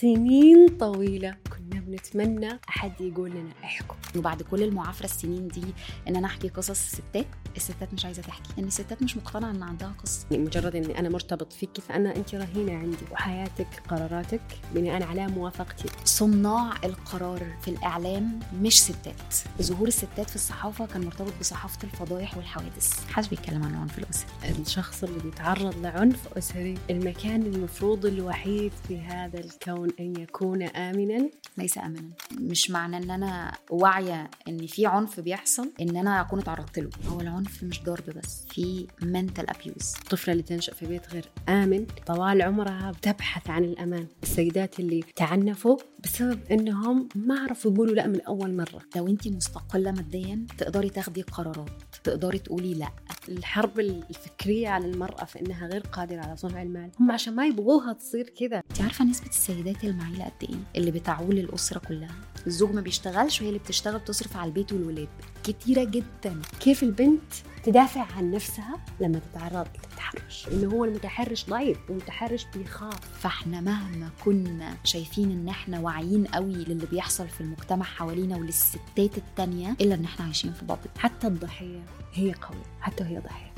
سنين طويلة كنا بنتمنى أحد يقول لنا احكوا وبعد كل المعافره السنين دي ان انا احكي قصص الستات الستات مش عايزه تحكي لان الستات مش مقتنعه ان عندها قصه يعني مجرد اني انا مرتبط فيك فانا انت رهينه عندي وحياتك قراراتك بناء على موافقتي صناع القرار في الاعلام مش ستات ظهور الستات في الصحافه كان مرتبط بصحافه الفضايح والحوادث محدش بيتكلم عن العنف الاسري الشخص اللي بيتعرض لعنف اسري المكان المفروض الوحيد في هذا الكون ان يكون امنا ليس امنا مش معنى ان انا واعيه ان في عنف بيحصل ان انا اكون اتعرضت له هو العنف مش ضرب بس في mental abuse الطفلة اللي تنشأ في بيت غير آمن طوال عمرها بتبحث عن الأمان السيدات اللي تعنفوا بسبب أنهم ما عرفوا يقولوا لا من أول مرة لو انت مستقله ماديا تقدري تاخدي قرارات تقدري تقولي لا الحرب الفكرية على المرأة في أنها غير قادرة على صنع المال هم عشان ما يبغوها تصير كذا انت عارفه نسبه السيدات المعيله قد ايه اللي ببتعول الاسره كلها الزوج ما بيشتغلش وهي اللي بتشتغل بتصرف على البيت والولاد كتيره جدا كيف البنت تدافع عن نفسها لما تتعرض للتحرش انه هو المتحرش ضعيف والمتحرش بيخاف فاحنا مهما كنا شايفين ان احنا واعيين قوي للي بيحصل في المجتمع حوالينا وللستات التانية الا ان احنا عايشين في بابل حتى الضحية هي قوية حتى وهي ضحية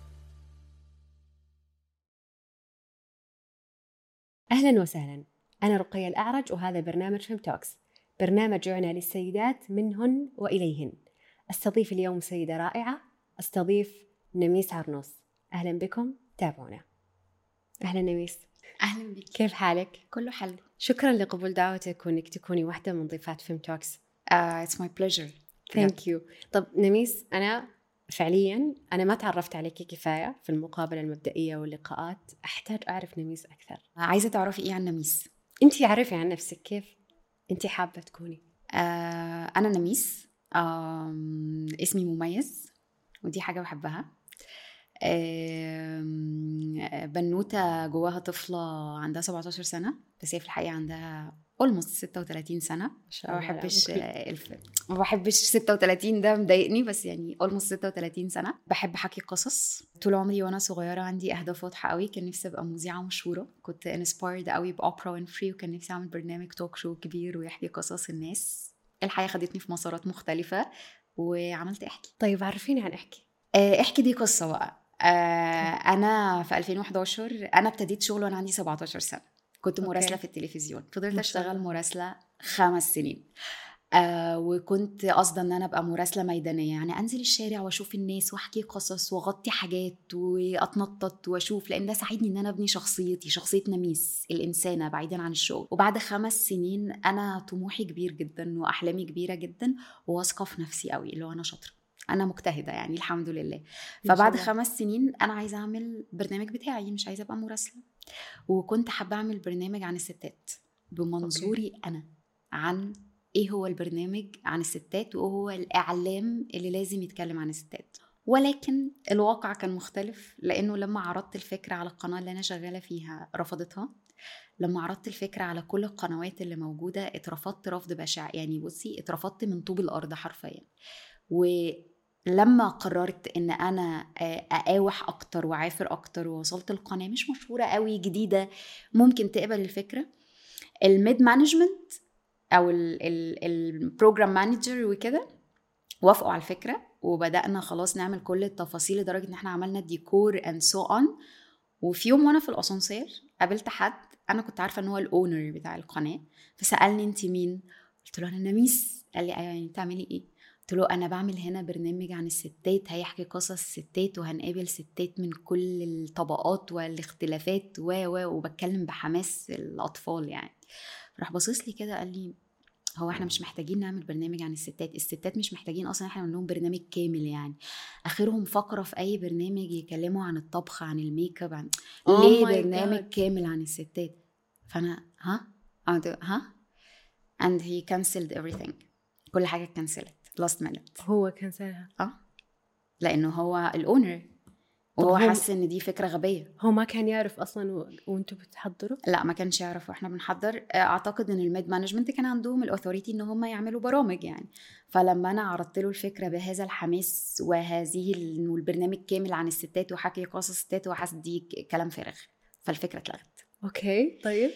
أهلا وسهلا أنا رقية الأعرج وهذا برنامج فيم توكس برنامج يعنى للسيدات منهن وإليهن أستضيف اليوم سيدة رائعة أستضيف نميس عرنوس أهلا بكم تابعونا أهلا نميس اهلا بك كيف حالك؟ كله حلو شكرا لقبول دعوتك وإنك تكوني واحدة من ضيفات فيم توكس اتس ماي بليجر ثانك يو طب نميس أنا فعليا أنا ما تعرفت عليك كفاية في المقابلة المبدئية واللقاءات أحتاج أعرف نميس أكثر عايزه تعرفي ايه عن نميس أنت عارفي عن نفسك كيف أنت حابة تكوني آه انا نميس آم، اسمي مميز ودي حاجه بحبها آم، بنوته جواها طفله عندها 17 سنه بس هي في الحقيقه عندها اولموست 36 سنه ما شاء ما الله بحبش عمرك. آه، الف... ما بحبش 36 ده مضايقني بس يعني اولموست 36 سنه بحب احكي قصص طول عمري وانا صغيره عندي اهداف واضحه قوي كان نفسي ابقى مذيعه مشهوره كنت انسبايرد قوي باوبرا وينفري وكان نفسي اعمل برنامج توك شو كبير ويحكي قصص الناس الحياه خدتني في مسارات مختلفه وعملت احكي طيب عرفيني عن احكي آه، احكي دي قصه بقى آه، انا في 2011 انا ابتديت شغل وانا عندي 17 سنه كنت أوكي. مراسله في التلفزيون فضلت ما شاء اشتغل الله. مراسله خمس سنين آه وكنت قصدا ان انا ابقى مراسله ميدانيه يعني انزل الشارع واشوف الناس واحكي قصص واغطي حاجات واتنطط واشوف لان ده ساعدني ان انا ابني شخصيتي شخصيه نميس الانسانه بعيدا عن الشغل وبعد خمس سنين انا طموحي كبير جدا واحلامي كبيره جدا وواثقه في نفسي قوي اللي هو انا شاطره انا مجتهده يعني الحمد لله ما شاء فبعد الله. خمس سنين انا عايزه اعمل برنامج بتاعي مش عايزه ابقى مراسله وكنت حابه اعمل برنامج عن الستات بمنظوري انا عن ايه هو البرنامج عن الستات وهو الاعلام اللي لازم يتكلم عن الستات ولكن الواقع كان مختلف لانه لما عرضت الفكره على القناه اللي انا شغاله فيها رفضتها لما عرضت الفكره على كل القنوات اللي موجوده اترفضت رفض بشع يعني بصي اترفضت من طوب الارض حرفيا ولما قررت ان انا آه، اقاوح اكتر وعافر اكتر ووصلت القناه مش مشهوره قوي جديده ممكن تقبل الفكره الميد مانجمنت او البروجرام مانجر وكده وافقوا على الفكره وبدانا خلاص نعمل كل التفاصيل لدرجه ان احنا عملنا ديكور اند سو اون وفي يوم وانا في الاسانسير قابلت حد انا كنت عارفه ان هو الاونر بتاع القناه فسالني انت مين قلت له انا نميس قال لي ايوه يعني بتعملي ايه قلت له انا بعمل هنا برنامج عن الستات هيحكي قصص الستات وهنقابل ستات من كل الطبقات والاختلافات و و وبتكلم بحماس الاطفال يعني راح باصص لي كده قال لي هو احنا مش محتاجين نعمل برنامج عن الستات الستات مش محتاجين اصلا احنا نعمل لهم برنامج كامل يعني اخرهم فقره في اي برنامج يكلموا عن الطبخ عن الميك اب عن Oh ليه my برنامج God. كامل عن الستات فانا ها قعدت ها and he cancelled everything كل حاجه اتكنسلت last minute هو كنسلها اه لانه هو الاونر طب وهو هو- حس ان دي فكره غبيه هو ما كان يعرف اصلا و... وانتم بتحضروا لا ما كانش يعرف واحنا بنحضر اعتقد ان الميد مانجمنت كان عندهم الاوثوريتي ان هم يعملوا برامج يعني فلما انا عرضت له الفكره بهذا الحماس وهذه ال- انه البرنامج كامل عن الستات وحكي قصص الستات وحس دي ك- كلام فارغ فالفكره اتلغت اوكي طيب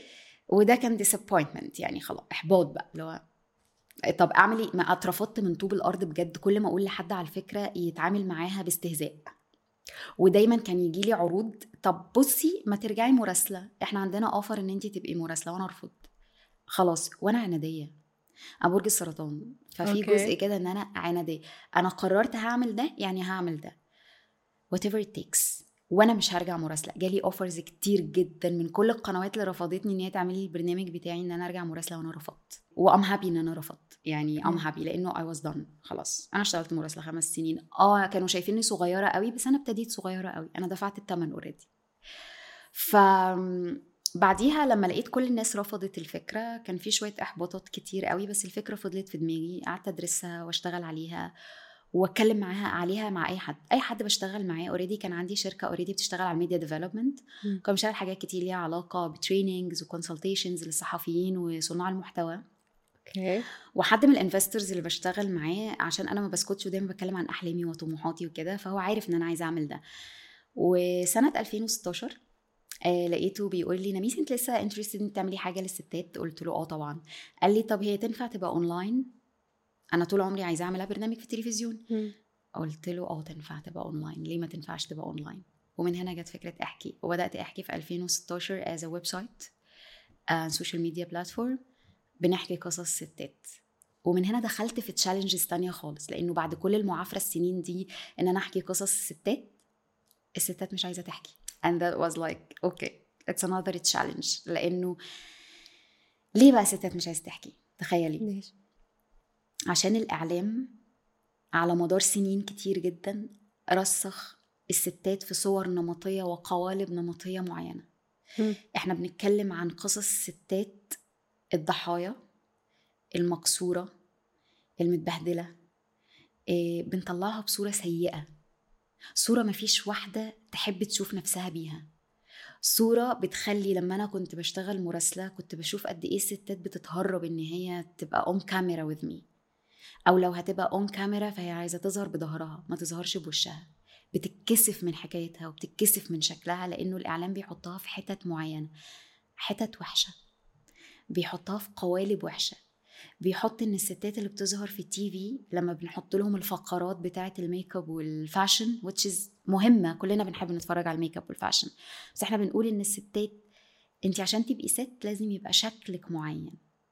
وده كان disappointment يعني خلاص احباط بقى اللي هو طب اعمل ايه ما اترفضت من طوب الارض بجد كل ما اقول لحد على الفكره يتعامل معاها باستهزاء ودايما كان يجي لي عروض طب بصي ما ترجعي مراسله احنا عندنا اوفر ان انت تبقي مراسله وانا ارفض خلاص وانا عناديه انا برج السرطان ففي أوكي. جزء كده ان انا عناديه انا قررت هعمل ده يعني هعمل ده whatever it takes وانا مش هرجع مراسله جالي اوفرز كتير جدا من كل القنوات اللي رفضتني ان هي تعمل لي البرنامج بتاعي ان انا ارجع مراسله وانا رفضت وام هابي ان انا رفضت يعني ام مم. هابي لانه اي واز دان خلاص انا اشتغلت مراسله خمس سنين اه كانوا شايفيني صغيره قوي بس انا ابتديت صغيره قوي انا دفعت الثمن اوريدي ف بعديها لما لقيت كل الناس رفضت الفكره كان في شويه احباطات كتير قوي بس الفكره فضلت في دماغي قعدت ادرسها واشتغل عليها واتكلم معاها عليها مع اي حد اي حد بشتغل معاه اوريدي كان عندي شركه اوريدي بتشتغل على الميديا ديفلوبمنت مم. كان بشتغل حاجات كتير ليها علاقه بتريننجز وكونسلتيشنز للصحفيين وصناع المحتوى اوكي وحد من الانفسترز اللي بشتغل معاه عشان انا ما بسكتش ودايما بتكلم عن احلامي وطموحاتي وكده فهو عارف ان انا عايزه اعمل ده وسنه 2016 آه لقيته بيقول لي نميس انت لسه انترستد ان تعملي حاجه للستات قلت له اه طبعا قال لي طب هي تنفع تبقى اونلاين انا طول عمري عايزه اعملها برنامج في التلفزيون مم. قلت له اه تنفع تبقى اونلاين ليه ما تنفعش تبقى اونلاين ومن هنا جت فكره احكي وبدات احكي في 2016 از ويب سايت سوشيال ميديا بلاتفورم بنحكي قصص ستات ومن هنا دخلت في تشالنجز تانية خالص لانه بعد كل المعافره السنين دي ان انا احكي قصص الستات الستات مش عايزه تحكي and that was like okay it's another challenge لانه ليه بقى الستات مش عايزه تحكي تخيلي ليش؟ عشان الإعلام على مدار سنين كتير جدا رسخ الستات في صور نمطية وقوالب نمطية معينة مم. احنا بنتكلم عن قصص ستات الضحايا المكسورة المتبهدلة إيه، بنطلعها بصورة سيئة صورة مفيش واحدة تحب تشوف نفسها بيها صورة بتخلي لما أنا كنت بشتغل مراسلة كنت بشوف قد إيه الستات بتتهرب إن هي تبقى اون كاميرا with me أو لو هتبقى اون كاميرا فهي عايزة تظهر بظهرها ما تظهرش بوشها بتتكسف من حكايتها وبتتكسف من شكلها لأنه الإعلام بيحطها في حتت معينة حتت وحشة بيحطها في قوالب وحشة بيحط ان الستات اللي بتظهر في التي في لما بنحط لهم الفقرات بتاعه الميك اب والفاشن which is مهمه كلنا بنحب نتفرج على الميك اب والفاشن بس احنا بنقول ان الستات انت عشان تبقي ست لازم يبقى شكلك معين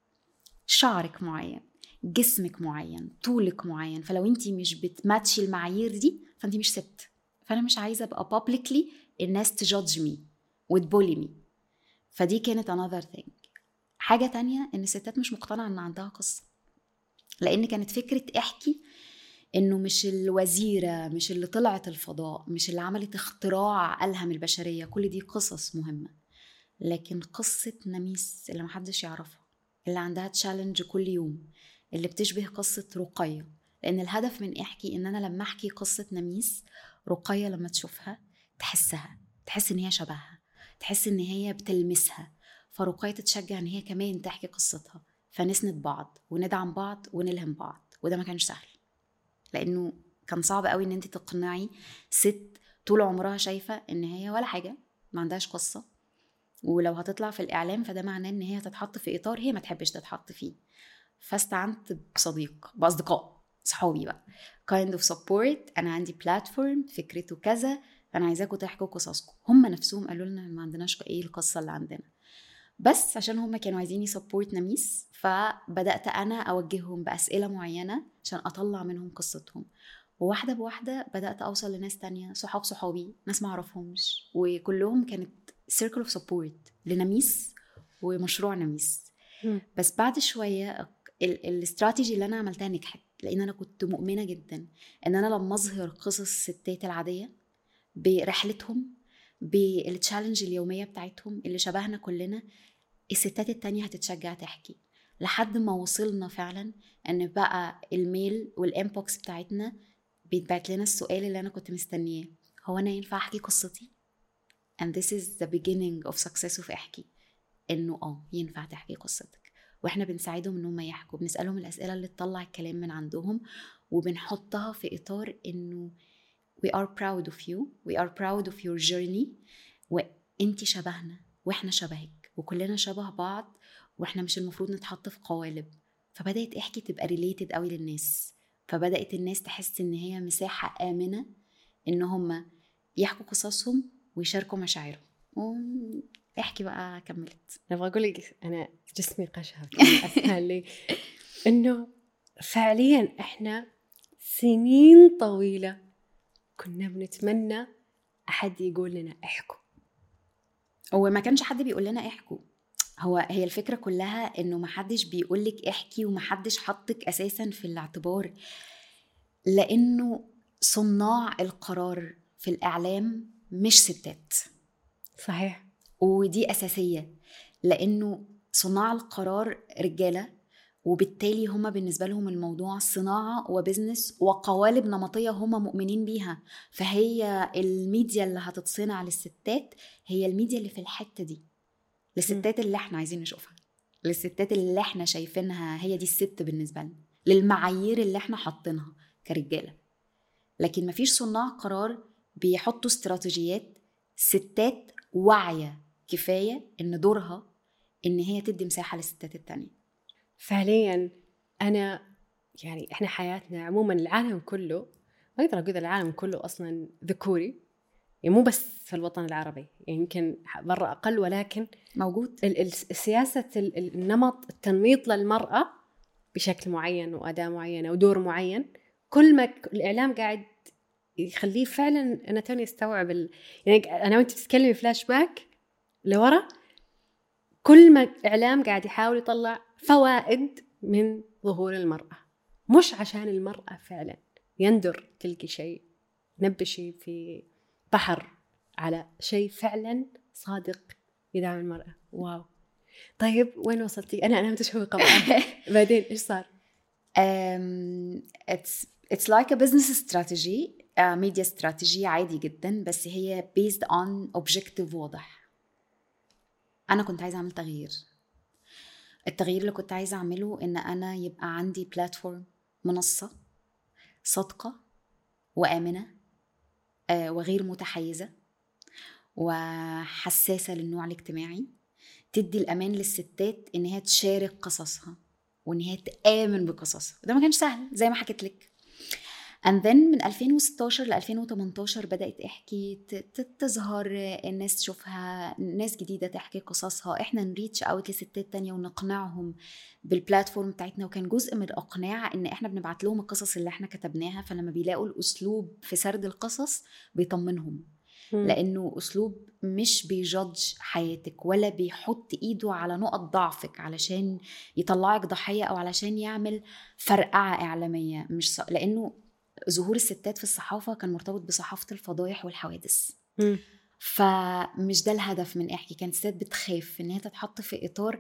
شعرك معين جسمك معين طولك معين فلو انت مش بتماتشي المعايير دي فانت مش ست فانا مش عايزه ابقى publicly الناس تجادج مي وتبولي مي فدي كانت another thing حاجه تانية ان الستات مش مقتنعه ان عندها قصه لان كانت فكره احكي انه مش الوزيره مش اللي طلعت الفضاء مش اللي عملت اختراع الهم البشريه كل دي قصص مهمه لكن قصه نميس اللي محدش يعرفها اللي عندها تشالنج كل يوم اللي بتشبه قصه رقيه لان الهدف من احكي ان انا لما احكي قصه نميس رقيه لما تشوفها تحسها تحس ان هي شبهها تحس ان هي بتلمسها فرقية تتشجع ان هي كمان تحكي قصتها فنسند بعض وندعم بعض ونلهم بعض وده ما كانش سهل لانه كان صعب قوي ان انت تقنعي ست طول عمرها شايفه ان هي ولا حاجه ما عندهاش قصه ولو هتطلع في الاعلام فده معناه ان هي هتتحط في اطار هي ما تحبش تتحط فيه فاستعنت بصديق باصدقاء صحابي بقى kind of support انا عندي بلاتفورم فكرته كذا فانا عايزاكم تحكوا قصصكم هم نفسهم قالوا لنا ما عندناش ايه القصه اللي عندنا بس عشان هم كانوا عايزين يسبورت نميس فبدات انا اوجههم باسئله معينه عشان اطلع منهم قصتهم وواحده بواحده بدات اوصل لناس تانية صحاب صحابي ناس ما اعرفهمش وكلهم كانت سيركل اوف سبورت لنميس ومشروع نميس مم. بس بعد شويه ال- الاستراتيجي اللي انا عملتها نجحت لان انا كنت مؤمنه جدا ان انا لما اظهر قصص الستات العاديه برحلتهم بالتشالنج اليوميه بتاعتهم اللي شبهنا كلنا الستات التانية هتتشجع تحكي لحد ما وصلنا فعلا ان بقى الميل والانبوكس بتاعتنا بيتبعت لنا السؤال اللي انا كنت مستنياه هو انا ينفع احكي قصتي and this is the beginning of success of احكي انه اه ينفع تحكي قصتك واحنا بنساعدهم ان هم يحكوا بنسالهم الاسئله اللي تطلع الكلام من عندهم وبنحطها في اطار انه we are proud of you we are proud of your journey وانت شبهنا واحنا شبهك وكلنا شبه بعض واحنا مش المفروض نتحط في قوالب فبدات احكي تبقى ريليتد قوي للناس فبدات الناس تحس ان هي مساحه امنه ان هم يحكوا قصصهم ويشاركوا مشاعرهم احكي بقى كملت انا ابغى اقول لك انا جسمي قشعر لي انه فعليا احنا سنين طويله كنا بنتمنى احد يقول لنا احكوا هو ما كانش حد بيقول لنا احكوا هو هي الفكره كلها انه ما حدش بيقول لك احكي وما حدش حطك اساسا في الاعتبار لانه صناع القرار في الاعلام مش ستات صحيح ودي اساسيه لانه صناع القرار رجاله وبالتالي هما بالنسبة لهم الموضوع صناعة وبزنس وقوالب نمطية هما مؤمنين بيها فهي الميديا اللي هتتصنع للستات هي الميديا اللي في الحتة دي للستات اللي احنا عايزين نشوفها للستات اللي احنا شايفينها هي دي الست بالنسبة لنا للمعايير اللي احنا حاطينها كرجالة لكن مفيش صناع قرار بيحطوا استراتيجيات ستات واعية كفاية ان دورها ان هي تدي مساحة للستات التانية فعليا انا يعني احنا حياتنا عموما العالم كله ما اقدر اقول العالم كله اصلا ذكوري يعني مو بس في الوطن العربي يعني يمكن برا اقل ولكن موجود سياسه النمط التنميط للمراه بشكل معين واداء معين او دور معين كل ما الاعلام قاعد يخليه فعلا انا توني استوعب ال... يعني انا وانت بتتكلمي فلاش باك لورا كل ما الاعلام قاعد يحاول يطلع فوائد من ظهور المراه مش عشان المراه فعلا يندر تلقي شيء نبشي في بحر على شيء فعلا صادق يدعم المراه واو طيب وين وصلتي انا انا متشوقه بعدين ايش صار um, it's it's like a business strategy ميديا uh, استراتيجي عادي جدا بس هي based on objective واضح انا كنت عايزه اعمل تغيير التغيير اللي كنت عايزه اعمله ان انا يبقى عندي بلاتفورم منصه صادقه وامنه آه وغير متحيزه وحساسه للنوع الاجتماعي تدي الامان للستات ان هي تشارك قصصها وان هي تامن بقصصها ده ما كانش سهل زي ما حكيت لك and then من 2016 ل 2018 بدات احكي تظهر الناس تشوفها ناس جديده تحكي قصصها احنا نريتش اوت لستات تانية ونقنعهم بالبلاتفورم بتاعتنا وكان جزء من الاقناع ان احنا بنبعت لهم القصص اللي احنا كتبناها فلما بيلاقوا الاسلوب في سرد القصص بيطمنهم لانه اسلوب مش بيجادج حياتك ولا بيحط ايده على نقط ضعفك علشان يطلعك ضحيه او علشان يعمل فرقعه اعلاميه مش ص... لانه ظهور الستات في الصحافه كان مرتبط بصحافه الفضايح والحوادث م. فمش ده الهدف من احكي كانت الستات بتخاف ان هي تتحط في اطار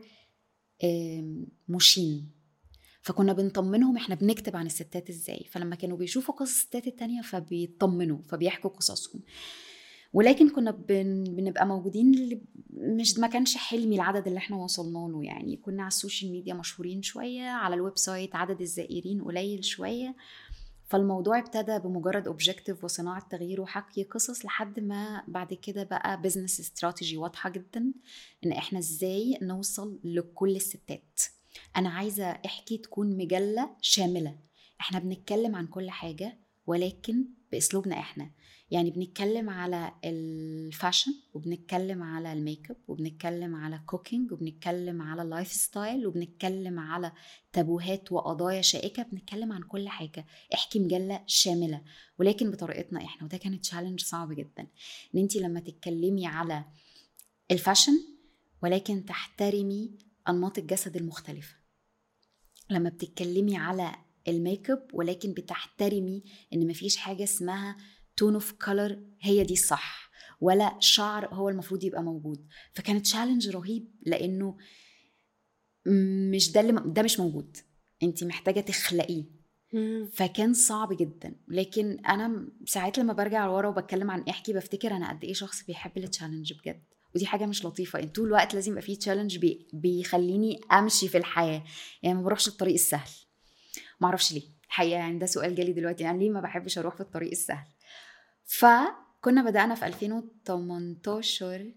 مشين فكنا بنطمنهم احنا بنكتب عن الستات ازاي فلما كانوا بيشوفوا قصص الستات التانية فبيطمنوا فبيحكوا قصصهم ولكن كنا بن... بنبقى موجودين مش ما كانش حلمي العدد اللي احنا وصلنا له يعني كنا على السوشيال ميديا مشهورين شويه على الويب سايت عدد الزائرين قليل شويه فالموضوع ابتدى بمجرد اوبجيكتيف وصناعه تغيير وحكي قصص لحد ما بعد كده بقى بزنس استراتيجي واضحه جدا ان احنا ازاي نوصل لكل الستات انا عايزه احكي تكون مجله شامله احنا بنتكلم عن كل حاجه ولكن باسلوبنا احنا يعني بنتكلم على الفاشن وبنتكلم على الميك اب وبنتكلم على كوكينج وبنتكلم على اللايف ستايل وبنتكلم على تابوهات وقضايا شائكه بنتكلم عن كل حاجه احكي مجله شامله ولكن بطريقتنا احنا وده كانت تشالنج صعب جدا ان انت لما تتكلمي على الفاشن ولكن تحترمي انماط الجسد المختلفه لما بتتكلمي على الميك اب ولكن بتحترمي ان مفيش حاجه اسمها تون اوف كولر هي دي الصح ولا شعر هو المفروض يبقى موجود فكانت تشالنج رهيب لانه مش ده اللي ده مش موجود انت محتاجه تخلقيه فكان صعب جدا لكن انا ساعات لما برجع لورا وبتكلم عن احكي بفتكر انا قد ايه شخص بيحب التشالنج بجد ودي حاجه مش لطيفه ان طول الوقت لازم يبقى فيه تشالنج بي بيخليني امشي في الحياه يعني ما بروحش الطريق السهل ما اعرفش ليه الحقيقه يعني ده سؤال جالي دلوقتي يعني ليه ما بحبش اروح في الطريق السهل فكنا بدأنا في 2018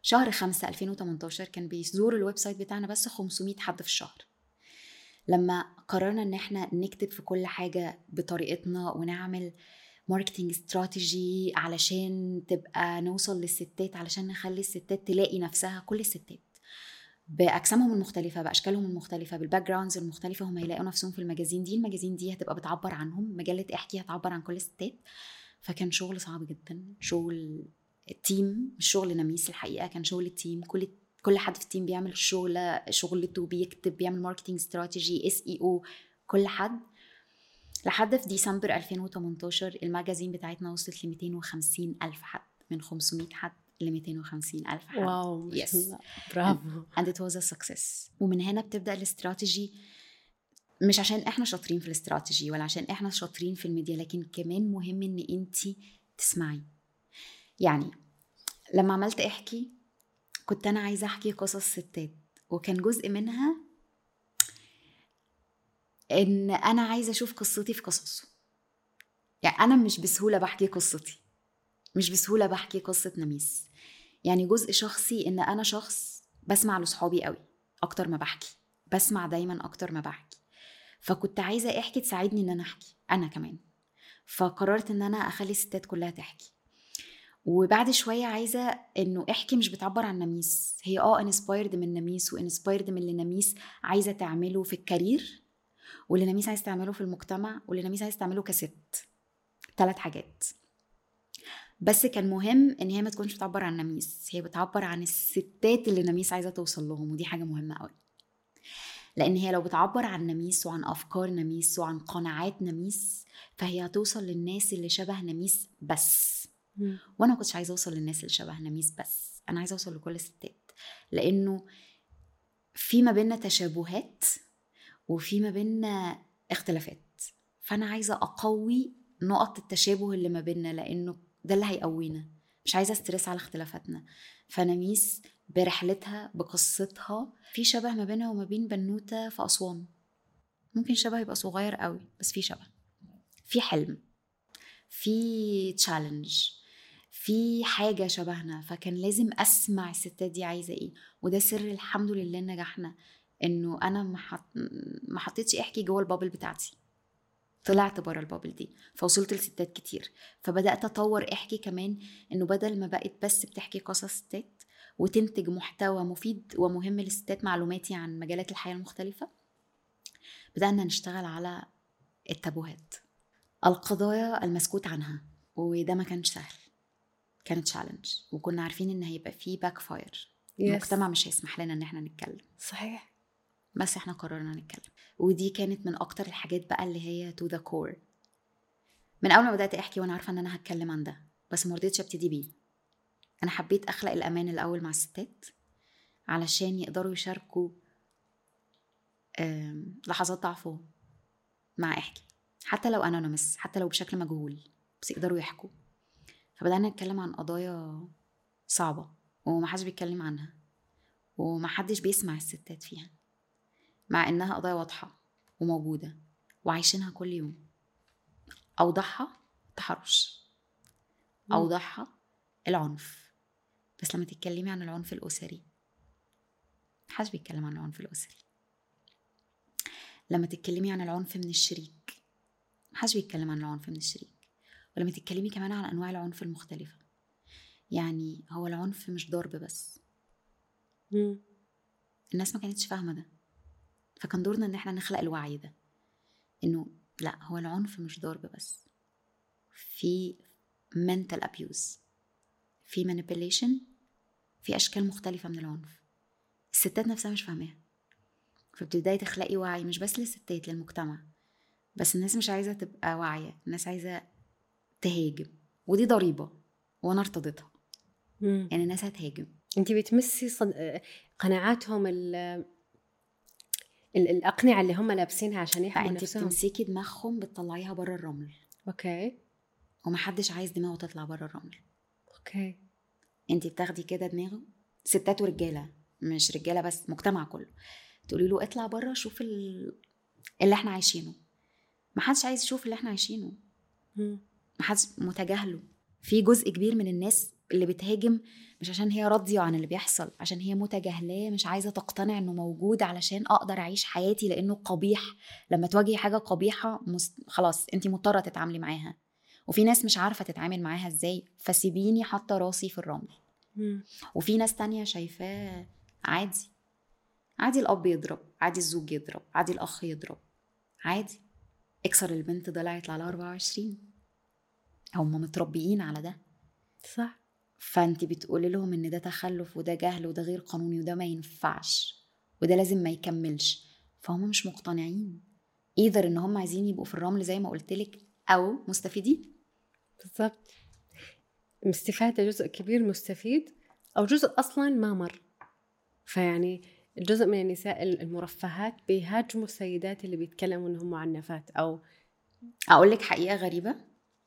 شهر 5 2018 كان بيزور الويب سايت بتاعنا بس 500 حد في الشهر لما قررنا ان احنا نكتب في كل حاجه بطريقتنا ونعمل ماركتينج استراتيجي علشان تبقى نوصل للستات علشان نخلي الستات تلاقي نفسها كل الستات باجسامهم المختلفه باشكالهم المختلفه بالباك جراوندز المختلفه هم يلاقوا نفسهم في المجازين دي المجازين دي هتبقى بتعبر عنهم مجله احكي هتعبر عن كل الستات فكان شغل صعب جدا شغل التيم مش شغل نميس الحقيقه كان شغل التيم كل كل حد في التيم بيعمل شغله شغلته بيكتب بيعمل ماركتنج استراتيجي اس اي او كل حد لحد في ديسمبر 2018 الماجازين بتاعتنا وصلت ل 250 ألف حد من 500 حد ل 250 ألف حد واو Yes. برافو and it was a success ومن هنا بتبدأ الاستراتيجي مش عشان احنا شاطرين في الاستراتيجي ولا عشان احنا شاطرين في الميديا لكن كمان مهم ان انت تسمعي يعني لما عملت احكي كنت انا عايزه احكي قصص ستات وكان جزء منها ان انا عايزه اشوف قصتي في قصصه يعني انا مش بسهوله بحكي قصتي مش بسهوله بحكي قصه نميس يعني جزء شخصي ان انا شخص بسمع لصحابي قوي اكتر ما بحكي بسمع دايما اكتر ما بحكي فكنت عايزه احكي تساعدني ان انا احكي انا كمان فقررت ان انا اخلي الستات كلها تحكي وبعد شويه عايزه انه احكي مش بتعبر عن نميس هي اه انسبايرد من نميس وانسبايرد من اللي نميس عايزه تعمله في الكارير واللي نميس عايز تعمله في المجتمع واللي نميس عايز تعمله كست ثلاث حاجات بس كان مهم ان هي ما تكونش بتعبر عن نميس هي بتعبر عن الستات اللي نميس عايزه توصل لهم ودي حاجه مهمه قوي لان هي لو بتعبر عن نميس وعن افكار نميس وعن قناعات نميس فهي هتوصل للناس اللي شبه نميس بس مم. وانا ما كنتش عايزه اوصل للناس اللي شبه نميس بس انا عايزه اوصل لكل الستات لانه في ما بيننا تشابهات وفي ما بيننا اختلافات فانا عايزه اقوي نقط التشابه اللي ما بيننا لانه ده اللي هيقوينا مش عايزه استرس على اختلافاتنا فنميس برحلتها بقصتها في شبه ما بينها وما بين بنوته في اسوان ممكن شبه يبقى صغير قوي بس في شبه في حلم في تشالنج في حاجة شبهنا فكان لازم أسمع الستات دي عايزة إيه وده سر الحمد لله نجحنا إنه أنا ما حط... ما حطيتش أحكي جوه البابل بتاعتي طلعت بره البابل دي فوصلت لستات كتير فبدأت أطور أحكي كمان إنه بدل ما بقت بس بتحكي قصص ستات وتنتج محتوى مفيد ومهم للستات معلوماتي عن مجالات الحياة المختلفة بدأنا نشتغل على التابوهات القضايا المسكوت عنها وده ما كانش سهل كانت تشالنج وكنا عارفين ان هيبقى فيه باك فاير المجتمع مش هيسمح لنا ان احنا نتكلم صحيح بس احنا قررنا نتكلم ودي كانت من اكتر الحاجات بقى اللي هي تو ذا كور من اول ما بدات احكي وانا عارفه ان انا هتكلم عن ده بس ما رضيتش ابتدي بيه انا حبيت اخلق الامان الاول مع الستات علشان يقدروا يشاركوا آم، لحظات ضعفهم مع احكي حتى لو انونيمس حتى لو بشكل مجهول بس يقدروا يحكوا فبدأنا نتكلم عن قضايا صعبة ومحدش بيتكلم عنها ومحدش بيسمع الستات فيها مع إنها قضايا واضحة وموجودة وعايشينها كل يوم أوضحها التحرش مم. أوضحها العنف بس لما تتكلمي عن العنف الأسري محدش بيتكلم عن العنف الأسري لما تتكلمي عن العنف من الشريك محدش بيتكلم عن العنف من الشريك ولما تتكلمي كمان عن انواع العنف المختلفه يعني هو العنف مش ضرب بس مم. الناس ما كانتش فاهمه ده فكان دورنا ان احنا نخلق الوعي ده انه لا هو العنف مش ضرب بس في mental abuse في manipulation في اشكال مختلفه من العنف الستات نفسها مش فاهماها فبتبداي تخلقي وعي مش بس للستات للمجتمع بس الناس مش عايزه تبقى واعيه الناس عايزه تهاجم ودي ضريبه وانا ارتضيتها مم. يعني الناس هتهاجم انت بتمسي صد... قناعاتهم ال... ال... الاقنعه اللي هم لابسينها عشان يحموا فانت نفسهم بتمسكي دماغهم بتطلعيها بره الرمل اوكي ومحدش عايز دماغه تطلع بره الرمل اوكي انت بتاخدي كده دماغه ستات ورجاله مش رجاله بس مجتمع كله تقولي له اطلع بره شوف ال... اللي احنا عايشينه محدش عايز يشوف اللي احنا عايشينه مم. محدش متجاهله في جزء كبير من الناس اللي بتهاجم مش عشان هي راضيه عن اللي بيحصل عشان هي متجاهلاه مش عايزه تقتنع انه موجود علشان اقدر اعيش حياتي لانه قبيح لما تواجهي حاجه قبيحه مس... خلاص انت مضطره تتعاملي معاها وفي ناس مش عارفه تتعامل معاها ازاي فسيبيني حاطه راسي في الرمل مم. وفي ناس تانية شايفاه عادي عادي الأب يضرب عادي الزوج يضرب عادي الأخ يضرب عادي اكسر البنت ضلع يطلع لها 24 هم متربيين على ده صح فانت بتقولي لهم ان ده تخلف وده جهل وده غير قانوني وده ما ينفعش وده لازم ما يكملش فهم مش مقتنعين ايذر ان هم عايزين يبقوا في الرمل زي ما قلت لك او مستفيدين بالضبط مستفادة جزء كبير مستفيد أو جزء أصلا ما مر فيعني الجزء من النساء المرفهات بيهاجموا السيدات اللي بيتكلموا انهم معنفات او اقول لك حقيقه غريبه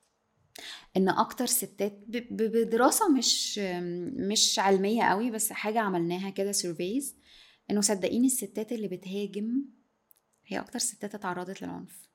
ان اكتر ستات ب- ب- بدراسه مش مش علميه قوي بس حاجه عملناها كده سيرفيز انه صدقيني الستات اللي بتهاجم هي اكتر ستات اتعرضت للعنف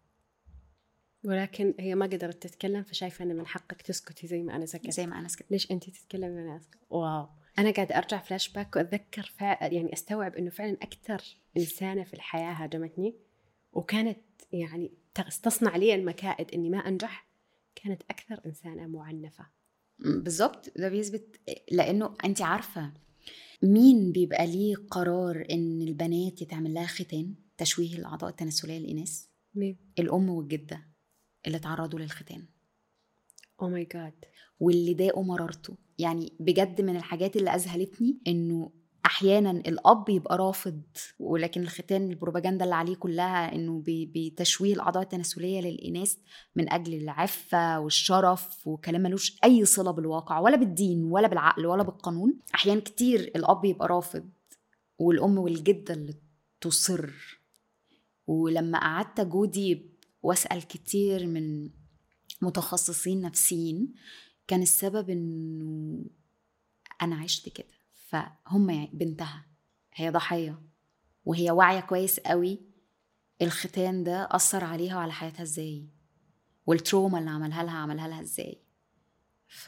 ولكن هي ما قدرت تتكلم فشايفه ان من حقك تسكتي زي ما انا سكت زي ما انا سكت ليش انت تتكلمي وانا اسكت واو انا قاعده ارجع فلاش باك واتذكر فع... يعني استوعب انه فعلا اكثر انسانه في الحياه هاجمتني وكانت يعني تغ- تصنع لي المكائد اني ما انجح كانت اكثر انسانه معنفه بالظبط ده بيثبت لانه انت عارفه مين بيبقى ليه قرار ان البنات يتعمل لها ختان تشويه الاعضاء التناسليه للاناث مين الام والجده اللي تعرضوا للختان او ماي جاد واللي ضاقوا مرارته يعني بجد من الحاجات اللي اذهلتني انه احيانا الاب يبقى رافض ولكن الختان البروباجندا اللي عليه كلها انه بي- بتشويه الاعضاء التناسليه للاناث من اجل العفه والشرف وكلام ملوش اي صله بالواقع ولا بالدين ولا بالعقل ولا بالقانون احيان كتير الاب يبقى رافض والام والجده اللي تصر ولما قعدت جودي واسال كتير من متخصصين نفسيين كان السبب انه انا عشت كده فهم يعني بنتها هي ضحيه وهي واعيه كويس قوي الختان ده اثر عليها وعلى حياتها ازاي والتروما اللي عملها لها عملها لها ازاي ف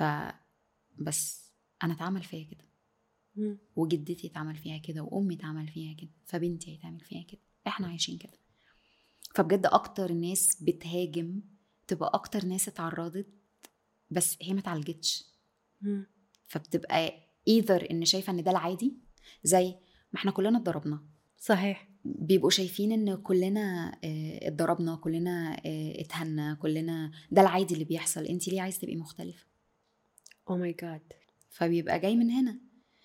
بس انا اتعمل فيا كده مم. وجدتي اتعمل فيها كده وامي اتعمل فيها كده فبنتي هيتعمل فيها كده احنا عايشين كده فبجد اكتر ناس بتهاجم تبقى اكتر ناس اتعرضت بس هي ما اتعالجتش مم. فبتبقى ايذر ان شايفه ان ده العادي زي ما احنا كلنا اتضربنا صحيح بيبقوا شايفين ان كلنا آه، اتضربنا كلنا آه، اتهنا كلنا ده العادي اللي بيحصل انت ليه عايز تبقي مختلفه او ماي جاد فبيبقى جاي من هنا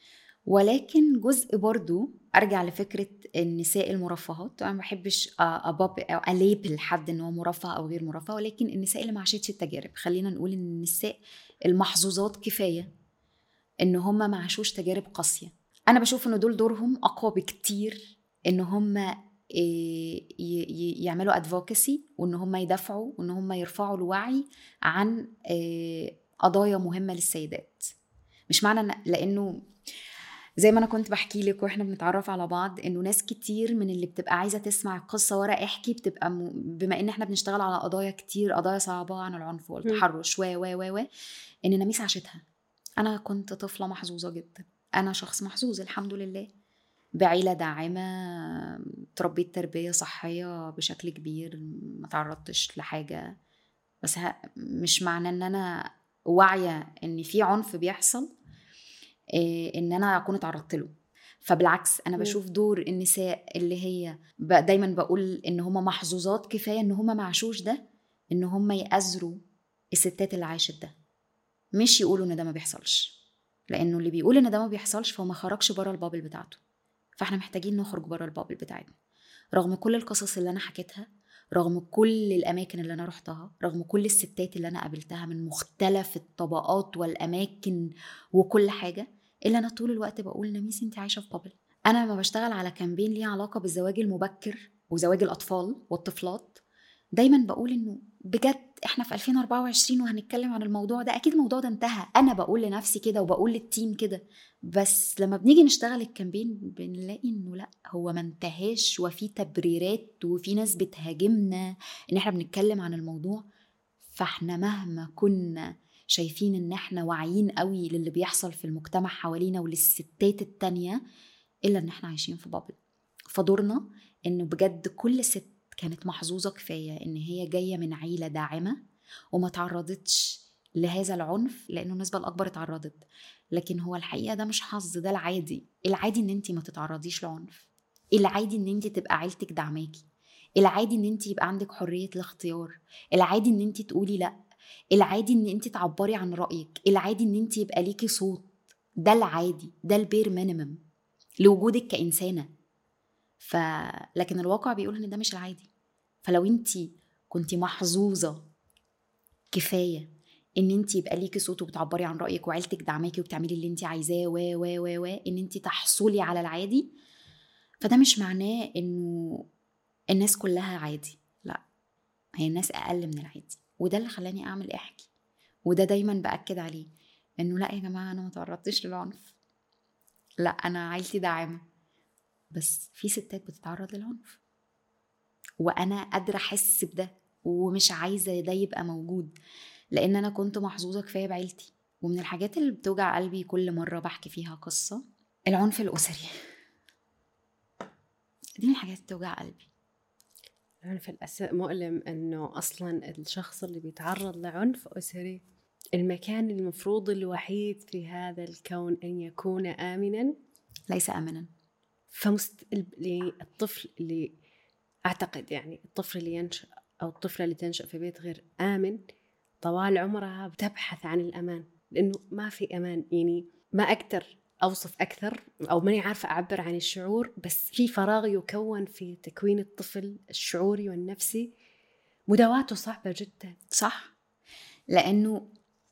ولكن جزء برضو ارجع لفكره النساء المرفهات انا ما بحبش اباب او اليبل حد ان هو مرفه او غير مرفه ولكن النساء اللي ما عاشتش التجارب خلينا نقول ان النساء المحظوظات كفايه ان هم ما عاشوش تجارب قاسيه انا بشوف ان دول دورهم اقوى بكتير ان هم ي- ي- يعملوا ادفوكسي وان هم يدافعوا وان هم يرفعوا الوعي عن آه، قضايا مهمه للسيدات مش معنى إن- لانه زي ما انا كنت بحكي لك واحنا بنتعرف على بعض انه ناس كتير من اللي بتبقى عايزه تسمع القصه ورا احكي بتبقى م... بما ان احنا بنشتغل على قضايا كتير قضايا صعبه عن العنف والتحرش و و و و ان نميس عاشتها انا كنت طفله محظوظه جدا انا شخص محظوظ الحمد لله بعيلة داعمة تربيت تربية صحية بشكل كبير ما تعرضتش لحاجة بس ه- مش معنى ان انا واعية ان في عنف بيحصل إيه، ان انا اكون اتعرضت له فبالعكس انا مم. بشوف دور النساء اللي هي ب- دايما بقول ان هم محظوظات كفايه ان هم ما عاشوش ده ان هم يأزروا الستات اللي عاشت ده مش يقولوا ان ده ما بيحصلش لانه اللي بيقول ان ده ما بيحصلش فهو ما خرجش بره البابل بتاعته فاحنا محتاجين نخرج بره البابل بتاعتنا رغم كل القصص اللي انا حكيتها رغم كل الاماكن اللي انا رحتها رغم كل الستات اللي انا قابلتها من مختلف الطبقات والاماكن وكل حاجه الا انا طول الوقت بقول نميس انت عايشه في بابل انا لما بشتغل على كامبين ليه علاقه بالزواج المبكر وزواج الاطفال والطفلات دايما بقول انه بجد احنا في 2024 وهنتكلم عن الموضوع ده اكيد الموضوع ده انتهى انا بقول لنفسي كده وبقول للتيم كده بس لما بنيجي نشتغل الكامبين بنلاقي انه لا هو ما انتهاش وفي تبريرات وفي ناس بتهاجمنا ان احنا بنتكلم عن الموضوع فاحنا مهما كنا شايفين ان احنا واعيين قوي للي بيحصل في المجتمع حوالينا وللستات التانية الا ان احنا عايشين في بابل فدورنا انه بجد كل ست كانت محظوظة كفاية ان هي جاية من عيلة داعمة وما تعرضتش لهذا العنف لانه النسبة الاكبر اتعرضت لكن هو الحقيقة ده مش حظ ده العادي العادي ان انت ما تتعرضيش لعنف العادي ان انت تبقى عيلتك دعماكي العادي ان انت يبقى عندك حرية الاختيار العادي ان انت تقولي لا العادي ان انت تعبري عن رأيك العادي ان انت يبقى ليكي صوت ده العادي ده البير مينيمم لوجودك كإنسانة ف لكن الواقع بيقول ان ده مش العادي فلو انت كنت محظوظة كفاية ان انت يبقى ليكي صوت وبتعبري عن رايك وعيلتك دعماكي وبتعملي اللي انت عايزاه و و و و ان انت تحصلي على العادي فده مش معناه انه الناس كلها عادي لا هي الناس اقل من العادي وده اللي خلاني اعمل احكي وده دايما باكد عليه انه لا يا جماعه انا ما تعرضتش للعنف لا انا عيلتي داعمه بس في ستات بتتعرض للعنف وانا قادره احس بده ومش عايزه ده يبقى موجود لان انا كنت محظوظه كفايه بعيلتي ومن الحاجات اللي بتوجع قلبي كل مره بحكي فيها قصه العنف الاسري دي من الحاجات اللي بتوجع قلبي العنف الأس- مؤلم انه اصلا الشخص اللي بيتعرض لعنف اسري المكان المفروض الوحيد في هذا الكون ان يكون امنا ليس امنا فمست ال- الطفل اللي اعتقد يعني الطفل اللي ينشا او الطفله اللي تنشا في بيت غير امن طوال عمرها بتبحث عن الامان لانه ما في امان يعني ما اقدر اوصف اكثر او ماني عارفه اعبر عن الشعور بس في فراغ يكون في تكوين الطفل الشعوري والنفسي مداواته صعبه جدا صح لانه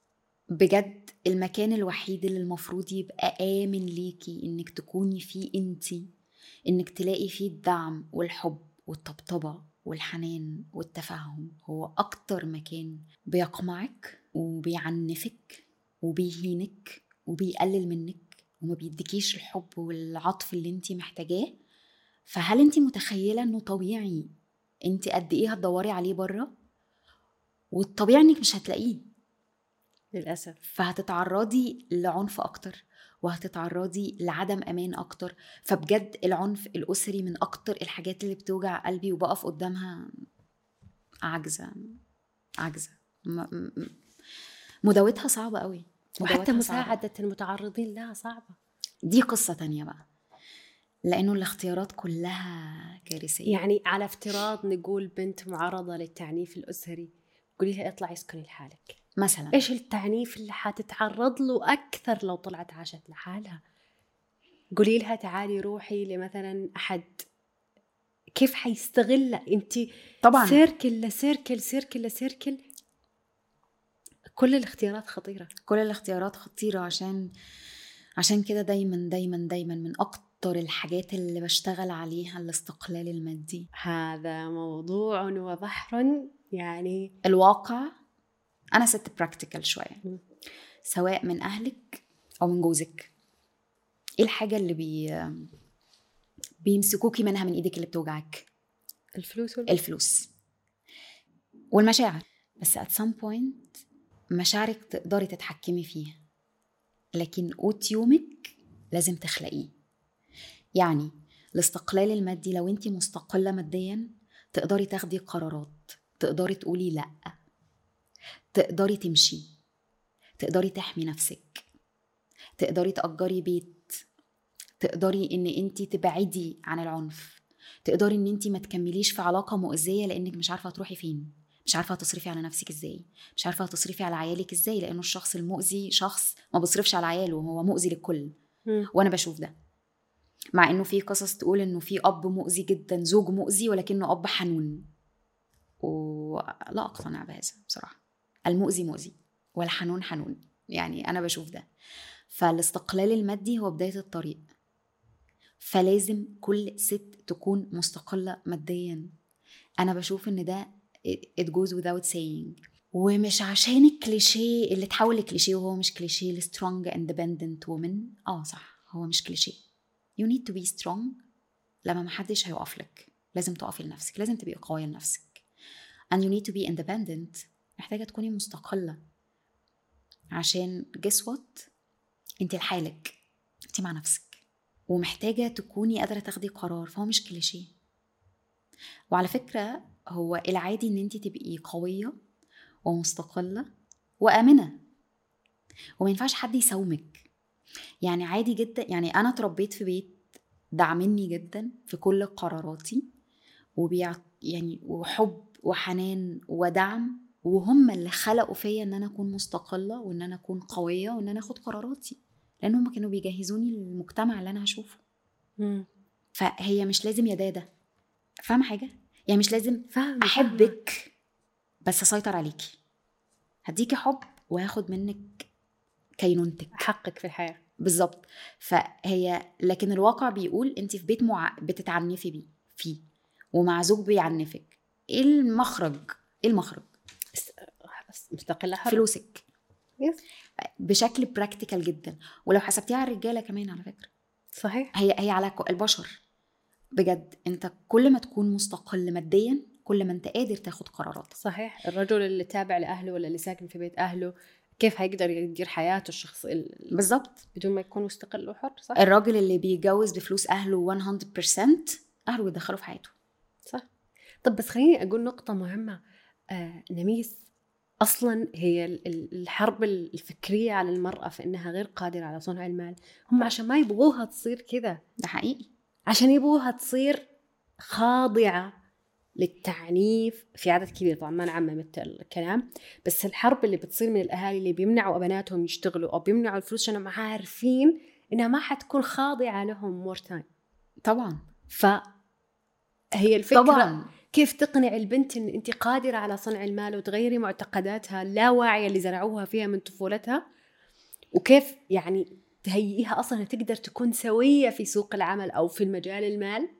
بجد المكان الوحيد اللي المفروض يبقى آمن ليكي إنك تكوني فيه انتي إنك تلاقي فيه الدعم والحب والطبطبة والحنان والتفهم هو أكتر مكان بيقمعك وبيعنفك وبيهينك وبيقلل منك وما بيديكيش الحب والعطف اللي انتي محتاجاه فهل انتي متخيلة انه طبيعي انتي قد ايه هتدوري عليه بره والطبيعي انك مش هتلاقيه للاسف فهتتعرضي لعنف اكتر وهتتعرضي لعدم امان اكتر فبجد العنف الاسري من اكتر الحاجات اللي بتوجع قلبي وبقف قدامها عاجزه عاجزه م- م- مداوتها صعبه قوي وحتى مداوتها صعبة. مساعده المتعرضين لها صعبه دي قصه تانية بقى لانه الاختيارات كلها كارثيه يعني على افتراض نقول بنت معرضه للتعنيف الاسري قولي لها اطلعي اسكني لحالك مثلا ايش التعنيف اللي حتتعرض له اكثر لو طلعت عاشت لحالها قولي لها تعالي روحي لمثلا احد كيف حيستغل انت طبعا سيركل لسيركل سيركل لسيركل كل الاختيارات خطيره كل الاختيارات خطيرة عشان عشان كده دايما دايما دايما من أكتر الحاجات اللي بشتغل عليها الاستقلال المادي هذا موضوع وبحر يعني الواقع أنا ست براكتيكال شوية مم. سواء من أهلك أو من جوزك إيه الحاجة اللي بي بيمسكوكي منها من إيدك اللي بتوجعك الفلوس ولا الفلوس والمشاعر بس at some point مشاعرك تقدري تتحكمي فيها لكن قوت يومك لازم تخلقيه يعني الاستقلال المادي لو انت مستقلة ماديا تقدري تاخدي قرارات تقدري تقولي لا تقدري تمشي تقدري تحمي نفسك تقدري تأجري بيت تقدري ان انت تبعدي عن العنف تقدري ان انت ما تكمليش في علاقه مؤذيه لانك مش عارفه هتروحي فين مش عارفه هتصرفي على نفسك ازاي مش عارفه هتصرفي على عيالك ازاي لانه الشخص المؤذي شخص ما بيصرفش على عياله هو مؤذي للكل مم. وانا بشوف ده مع انه في قصص تقول انه في اب مؤذي جدا زوج مؤذي ولكنه اب حنون ولا اقتنع بهذا بصراحه المؤذي مؤذي والحنون حنون يعني انا بشوف ده فالاستقلال المادي هو بدايه الطريق فلازم كل ست تكون مستقله ماديا انا بشوف ان ده it goes without saying ومش عشان الكليشيه اللي اتحول لكليشيه وهو مش كليشيه السترونج اندبندنت وومن اه صح هو مش كليشيه you need to be strong لما محدش هيقف لك لازم تقفي لنفسك لازم تبقي قوية لنفسك and you need to be independent محتاجة تكوني مستقلة عشان guess what انت لحالك انت مع نفسك ومحتاجه تكوني قادره تاخدي قرار فهو مش كليشيه وعلى فكره هو العادي ان انت تبقي قويه ومستقله وامنه وما ينفعش حد يساومك يعني عادي جدا يعني انا اتربيت في بيت دعمني جدا في كل قراراتي وبيع يعني وحب وحنان ودعم وهم اللي خلقوا فيا ان انا اكون مستقله وان انا اكون قويه وان انا اخد قراراتي لان هم كانوا بيجهزوني للمجتمع اللي انا هشوفه مم. فهي مش لازم يا دادا فاهمه حاجه يعني مش لازم فاهمة احبك بس اسيطر عليكي هديكي حب وهاخد منك كينونتك حقك في الحياه بالظبط فهي لكن الواقع بيقول انت في بيت مع... بتتعنفي بيه فيه ومع زوج بيعنفك ايه المخرج ايه المخرج بس بس مستقله حرة فلوسك يس. بشكل براكتيكال جدا ولو حسبتيها على الرجاله كمان على فكره صحيح هي هي على ك- البشر بجد انت كل ما تكون مستقل ماديا كل ما انت قادر تاخد قرارات صحيح الرجل اللي تابع لاهله ولا اللي ساكن في بيت اهله كيف هيقدر يدير حياته الشخص ال- بالظبط بدون ما يكون مستقل وحر صح الراجل اللي بيتجوز بفلوس اهله 100% اهله بيدخلوا في حياته صح طب بس خليني اقول نقطه مهمه آه نميس اصلا هي ال- ال- الحرب الفكريه على المراه في انها غير قادره على صنع المال هم عشان ما يبغوها تصير كذا ده حقيقي عشان يبغوها تصير خاضعه للتعنيف في عدد كبير طبعا ما نعمم الت- الكلام بس الحرب اللي بتصير من الاهالي اللي بيمنعوا بناتهم يشتغلوا او بيمنعوا الفلوس عشان ما عارفين انها ما حتكون خاضعه لهم مور تايم طبعا ف هي الفكره طبعا كيف تقنع البنت ان انت قادره على صنع المال وتغيري معتقداتها اللاواعيه اللي زرعوها فيها من طفولتها وكيف يعني تهيئيها اصلا انها تقدر تكون سويه في سوق العمل او في المجال المال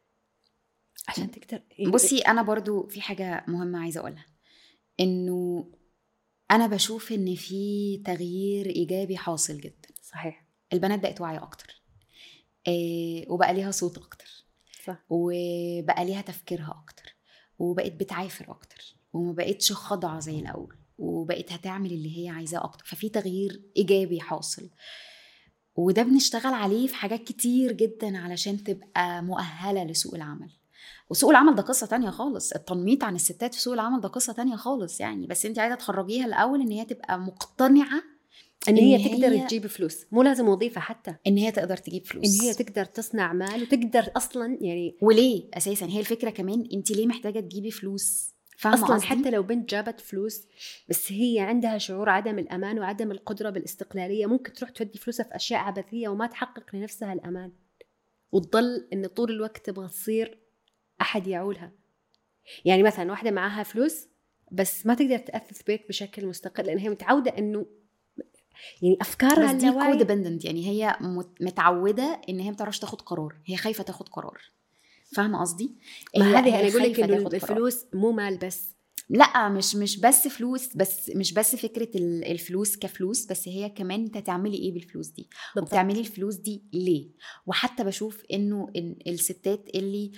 عشان تقدر بصي انا برضو في حاجه مهمه عايزه اقولها انه انا بشوف ان في تغيير ايجابي حاصل جدا صحيح البنات بقت واعيه اكتر إيه وبقى ليها صوت اكتر صح وبقى ليها تفكيرها اكتر وبقت بتعافر اكتر وما بقتش خاضعه زي الاول وبقت هتعمل اللي هي عايزاه اكتر ففي تغيير ايجابي حاصل وده بنشتغل عليه في حاجات كتير جدا علشان تبقى مؤهله لسوق العمل وسوق العمل ده قصه تانية خالص التنميط عن الستات في سوق العمل ده قصه تانية خالص يعني بس انت عايزه تخرجيها الاول ان هي تبقى مقتنعه ان هي إن تقدر هي- تجيب فلوس مو لازم وظيفه حتى ان هي تقدر تجيب فلوس ان هي تقدر تصنع مال وتقدر اصلا يعني وليه اساسا هي الفكره كمان انت ليه محتاجه تجيبي فلوس فاهمه اصلا قصدي؟ حتى لو بنت جابت فلوس بس هي عندها شعور عدم الامان وعدم القدره بالاستقلاليه ممكن تروح تودي فلوسها في اشياء عبثيه وما تحقق لنفسها الامان وتضل ان طول الوقت تبغى تصير احد يعولها يعني مثلا واحده معاها فلوس بس ما تقدر تاثث بيت بشكل مستقل لان هي متعوده انه يعني افكارها بس دي اللاواعية- كودبندنت يعني هي مت- متعوده ان هي ما بتعرفش تاخد قرار هي خايفه تاخد قرار فاهمه قصدي ما هي- هذه هي انا اقول لك خايفة انه تاخد قرار. الفلوس مو مال بس لا مش مش بس فلوس بس مش بس فكره ال- الفلوس كفلوس بس هي كمان انت تعملي ايه بالفلوس دي وبتعملي الفلوس دي ليه وحتى بشوف انه إن الستات اللي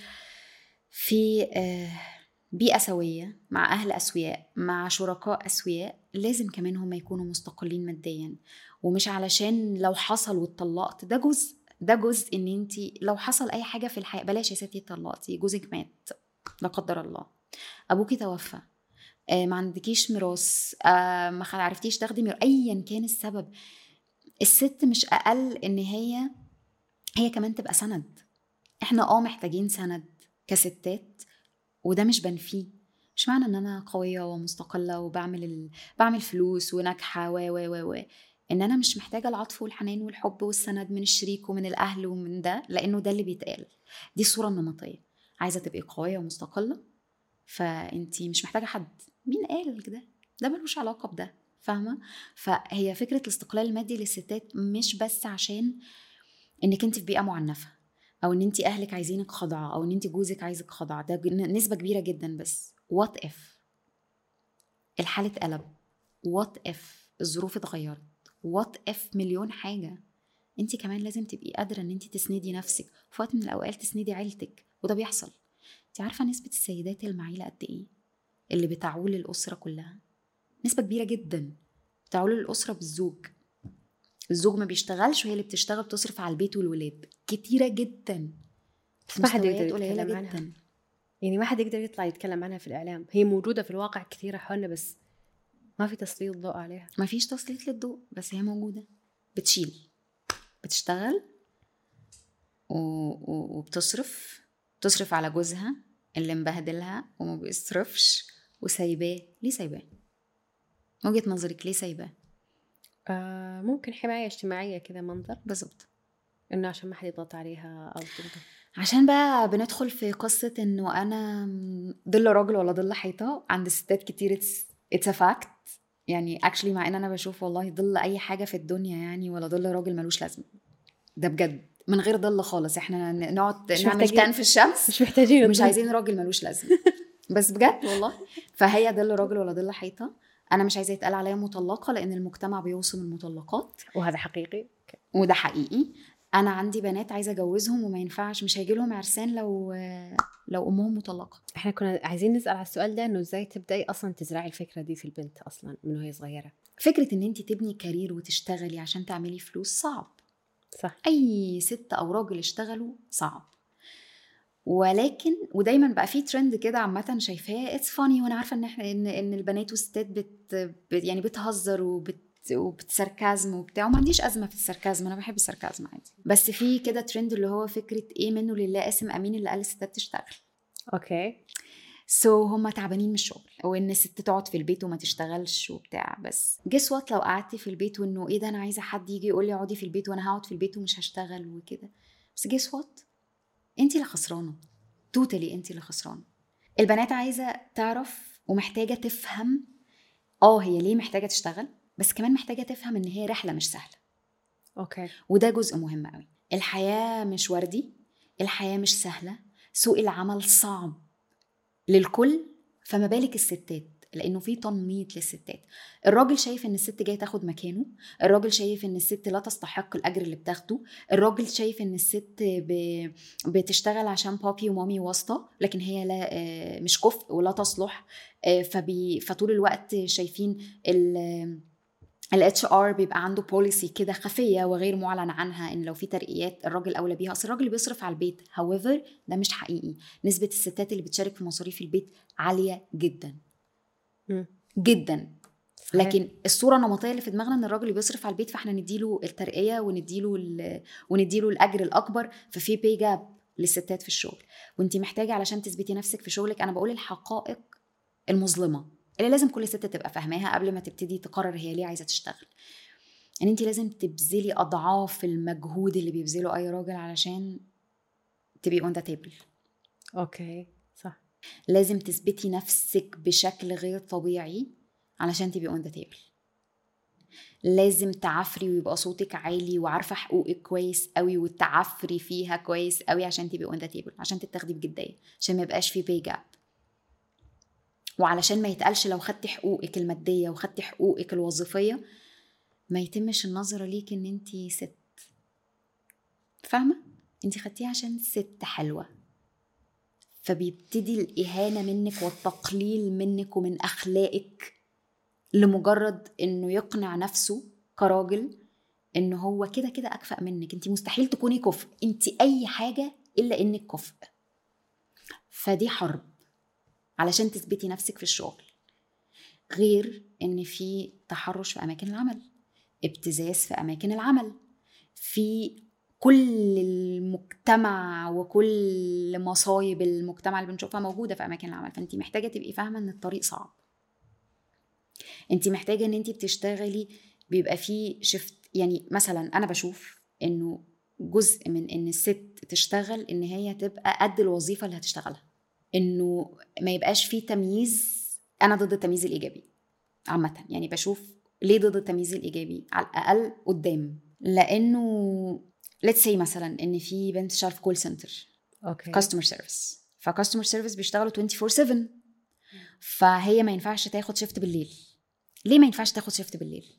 في آه، بيئة سوية مع أهل أسوياء مع شركاء أسوياء لازم كمان هم يكونوا مستقلين ماديا ومش علشان لو حصل واتطلقت ده جزء ده جزء ان انت لو حصل اي حاجه في الحياه بلاش يا ستي اتطلقتي جوزك مات لا قدر الله ابوكي توفى آه، ما عندكيش ميراث آه، ما خ- عرفتيش تاخدي ميراث ايا كان السبب الست مش اقل ان هي هي كمان تبقى سند احنا اه محتاجين سند كستات وده مش بنفيه مش معنى ان انا قويه ومستقله وبعمل ال... بعمل فلوس وناجحه و و و و ان انا مش محتاجه العطف والحنان والحب والسند من الشريك ومن الاهل ومن ده لانه ده اللي بيتقال دي الصوره النمطيه عايزه تبقي قويه ومستقله فانتي مش محتاجه حد مين قال كده ده ملوش علاقه بده فاهمه فهي فكره الاستقلال المادي للستات مش بس عشان انك انت في بيئه معنفه او ان انت اهلك عايزينك خاضعه او ان انت جوزك عايزك خاضعه ده نسبه كبيره جدا بس وات اف الحال اتقلب وات اف الظروف اتغيرت وات اف مليون حاجه انت كمان لازم تبقي قادره ان انت تسندي نفسك في وقت من الاوقات تسندي عيلتك وده بيحصل انت عارفه نسبه السيدات المعيله قد ايه اللي بتعول الاسره كلها نسبه كبيره جدا تعول الاسره بالزوج الزوج ما بيشتغلش وهي اللي بتشتغل بتصرف على البيت والولاد كتيره جدا بس ما حد مستويات يقدر قليله يتكلم عنها جدا يعني ما حد يقدر يطلع يتكلم عنها في الإعلام هي موجودة في الواقع كثيرة حولنا بس ما في تسليط ضوء عليها ما فيش تسليط للضوء بس هي موجوده بتشيل بتشتغل و... و... وبتصرف بتصرف على جوزها اللي مبهدلها وما بيصرفش وسايباه ليه سايباه من وجهه نظرك ليه سايباه آه ممكن حماية اجتماعية كذا منظر بالظبط إنه عشان ما حد يضغط عليها أو ضده عشان بقى بندخل في قصة انه انا ضل راجل ولا ضل حيطة عند ستات كتير اتس ا فاكت يعني اكشلي مع ان انا بشوف والله ضل اي حاجة في الدنيا يعني ولا ضل راجل ملوش لازمة ده بجد من غير ضل خالص احنا ن- نقعد مش نعمل محتاجين- تان في الشمس مش محتاجين مش الضوء. عايزين راجل ملوش لازمة بس بجد والله فهي ضل راجل ولا ضل حيطة انا مش عايزه يتقال عليا مطلقه لان المجتمع بيوصم المطلقات وهذا حقيقي وده حقيقي انا عندي بنات عايزه اجوزهم وما ينفعش مش هيجي لهم عرسان لو لو امهم مطلقه احنا كنا عايزين نسأل على السؤال ده إنه إزاي تبدأي أصلا تزرعي الفكرة دي في البنت أصلا من وهي صغيرة فكره ان انت تبني كارير وتشتغلي عشان تعملي فلوس صعب صح اي ست او راجل اشتغلوا صعب ولكن ودايما بقى في ترند كده عامه شايفاه اتس فاني وانا عارفه ان احنا ان ان البنات والستات بت, بت يعني بتهزر وبت وبتسركازم وبتاع وما عنديش ازمه في السركازم انا بحب السركازم عادي بس في كده ترند اللي هو فكره ايه منه لله قاسم امين اللي قال الستات تشتغل أوكي سو so, هم تعبانين من الشغل او ان الست تقعد في البيت وما تشتغلش وبتاع بس جس وات لو قعدتي في البيت وانه ايه ده انا عايزه حد يجي يقول لي اقعدي في البيت وانا هقعد في البيت ومش هشتغل وكده بس جس وات انت اللي خسرانه توتالي انت اللي خسرانه البنات عايزه تعرف ومحتاجه تفهم اه هي ليه محتاجه تشتغل بس كمان محتاجه تفهم ان هي رحله مش سهله أوكي وده جزء مهم قوي الحياة مش وردي الحياة مش سهلة سوق العمل صعب للكل فما بالك الستات لانه في تنميط للستات الراجل شايف ان الست جايه تاخد مكانه الراجل شايف ان الست لا تستحق الاجر اللي بتاخده الراجل شايف ان الست ب... بتشتغل عشان بابي ومامي واسطه لكن هي لا آه، مش كفء ولا تصلح آه، فبي... فطول الوقت شايفين ال... الاتش ار بيبقى عنده بوليسي كده خفيه وغير معلن عنها ان لو في ترقيات الراجل اولى بيها اصل الراجل بيصرف على البيت however ده مش حقيقي نسبه الستات اللي بتشارك في مصاريف البيت عاليه جدا مم. جدا صحيح. لكن الصوره النمطيه اللي في دماغنا ان الراجل اللي بيصرف على البيت فاحنا نديله الترقيه ونديله ال- ونديله الاجر الاكبر ففي بي جاب للستات في الشغل وانت محتاجه علشان تثبتي نفسك في شغلك انا بقول الحقائق المظلمه اللي لازم كل ست تبقى فاهماها قبل ما تبتدي تقرر هي ليه عايزه تشتغل ان انت لازم تبذلي اضعاف المجهود اللي بيبذله اي راجل علشان تبقي اون ذا تيبل أوكي صح لازم تثبتي نفسك بشكل غير طبيعي علشان تبقي اون ذا تيبل لازم تعفري ويبقى صوتك عالي وعارفه حقوقك كويس قوي وتعفري فيها كويس قوي عشان تبقي اون ذا تيبل عشان تتاخدي بجديه عشان ما يبقاش في بي جاب وعلشان ما يتقالش لو خدتي حقوقك الماديه وخدتي حقوقك الوظيفيه ما يتمش النظره ليك ان انت ست فاهمه انت خدتيها عشان ست حلوه فبيبتدي الإهانة منك والتقليل منك ومن أخلاقك لمجرد إنه يقنع نفسه كراجل إن هو كده كده أكفأ منك أنت مستحيل تكوني كفء أنت أي حاجة إلا إنك كفء فدي حرب علشان تثبتي نفسك في الشغل غير إن في تحرش في أماكن العمل ابتزاز في أماكن العمل في كل المجتمع وكل مصايب المجتمع اللي بنشوفها موجوده في اماكن العمل فانت محتاجه تبقي فاهمه ان الطريق صعب انت محتاجه ان انت بتشتغلي بيبقى فيه شفت يعني مثلا انا بشوف انه جزء من ان الست تشتغل ان هي تبقى قد الوظيفه اللي هتشتغلها انه ما يبقاش فيه تمييز انا ضد التمييز الايجابي عامه يعني بشوف ليه ضد التمييز الايجابي على الاقل قدام لانه ليتس سي مثلا ان في بنت شغاله في كول سنتر أوكي كاستمر سيرفيس فكاستمر سيرفيس بيشتغلوا 24 7 فهي ما ينفعش تاخد شيفت بالليل ليه ما ينفعش تاخد شيفت بالليل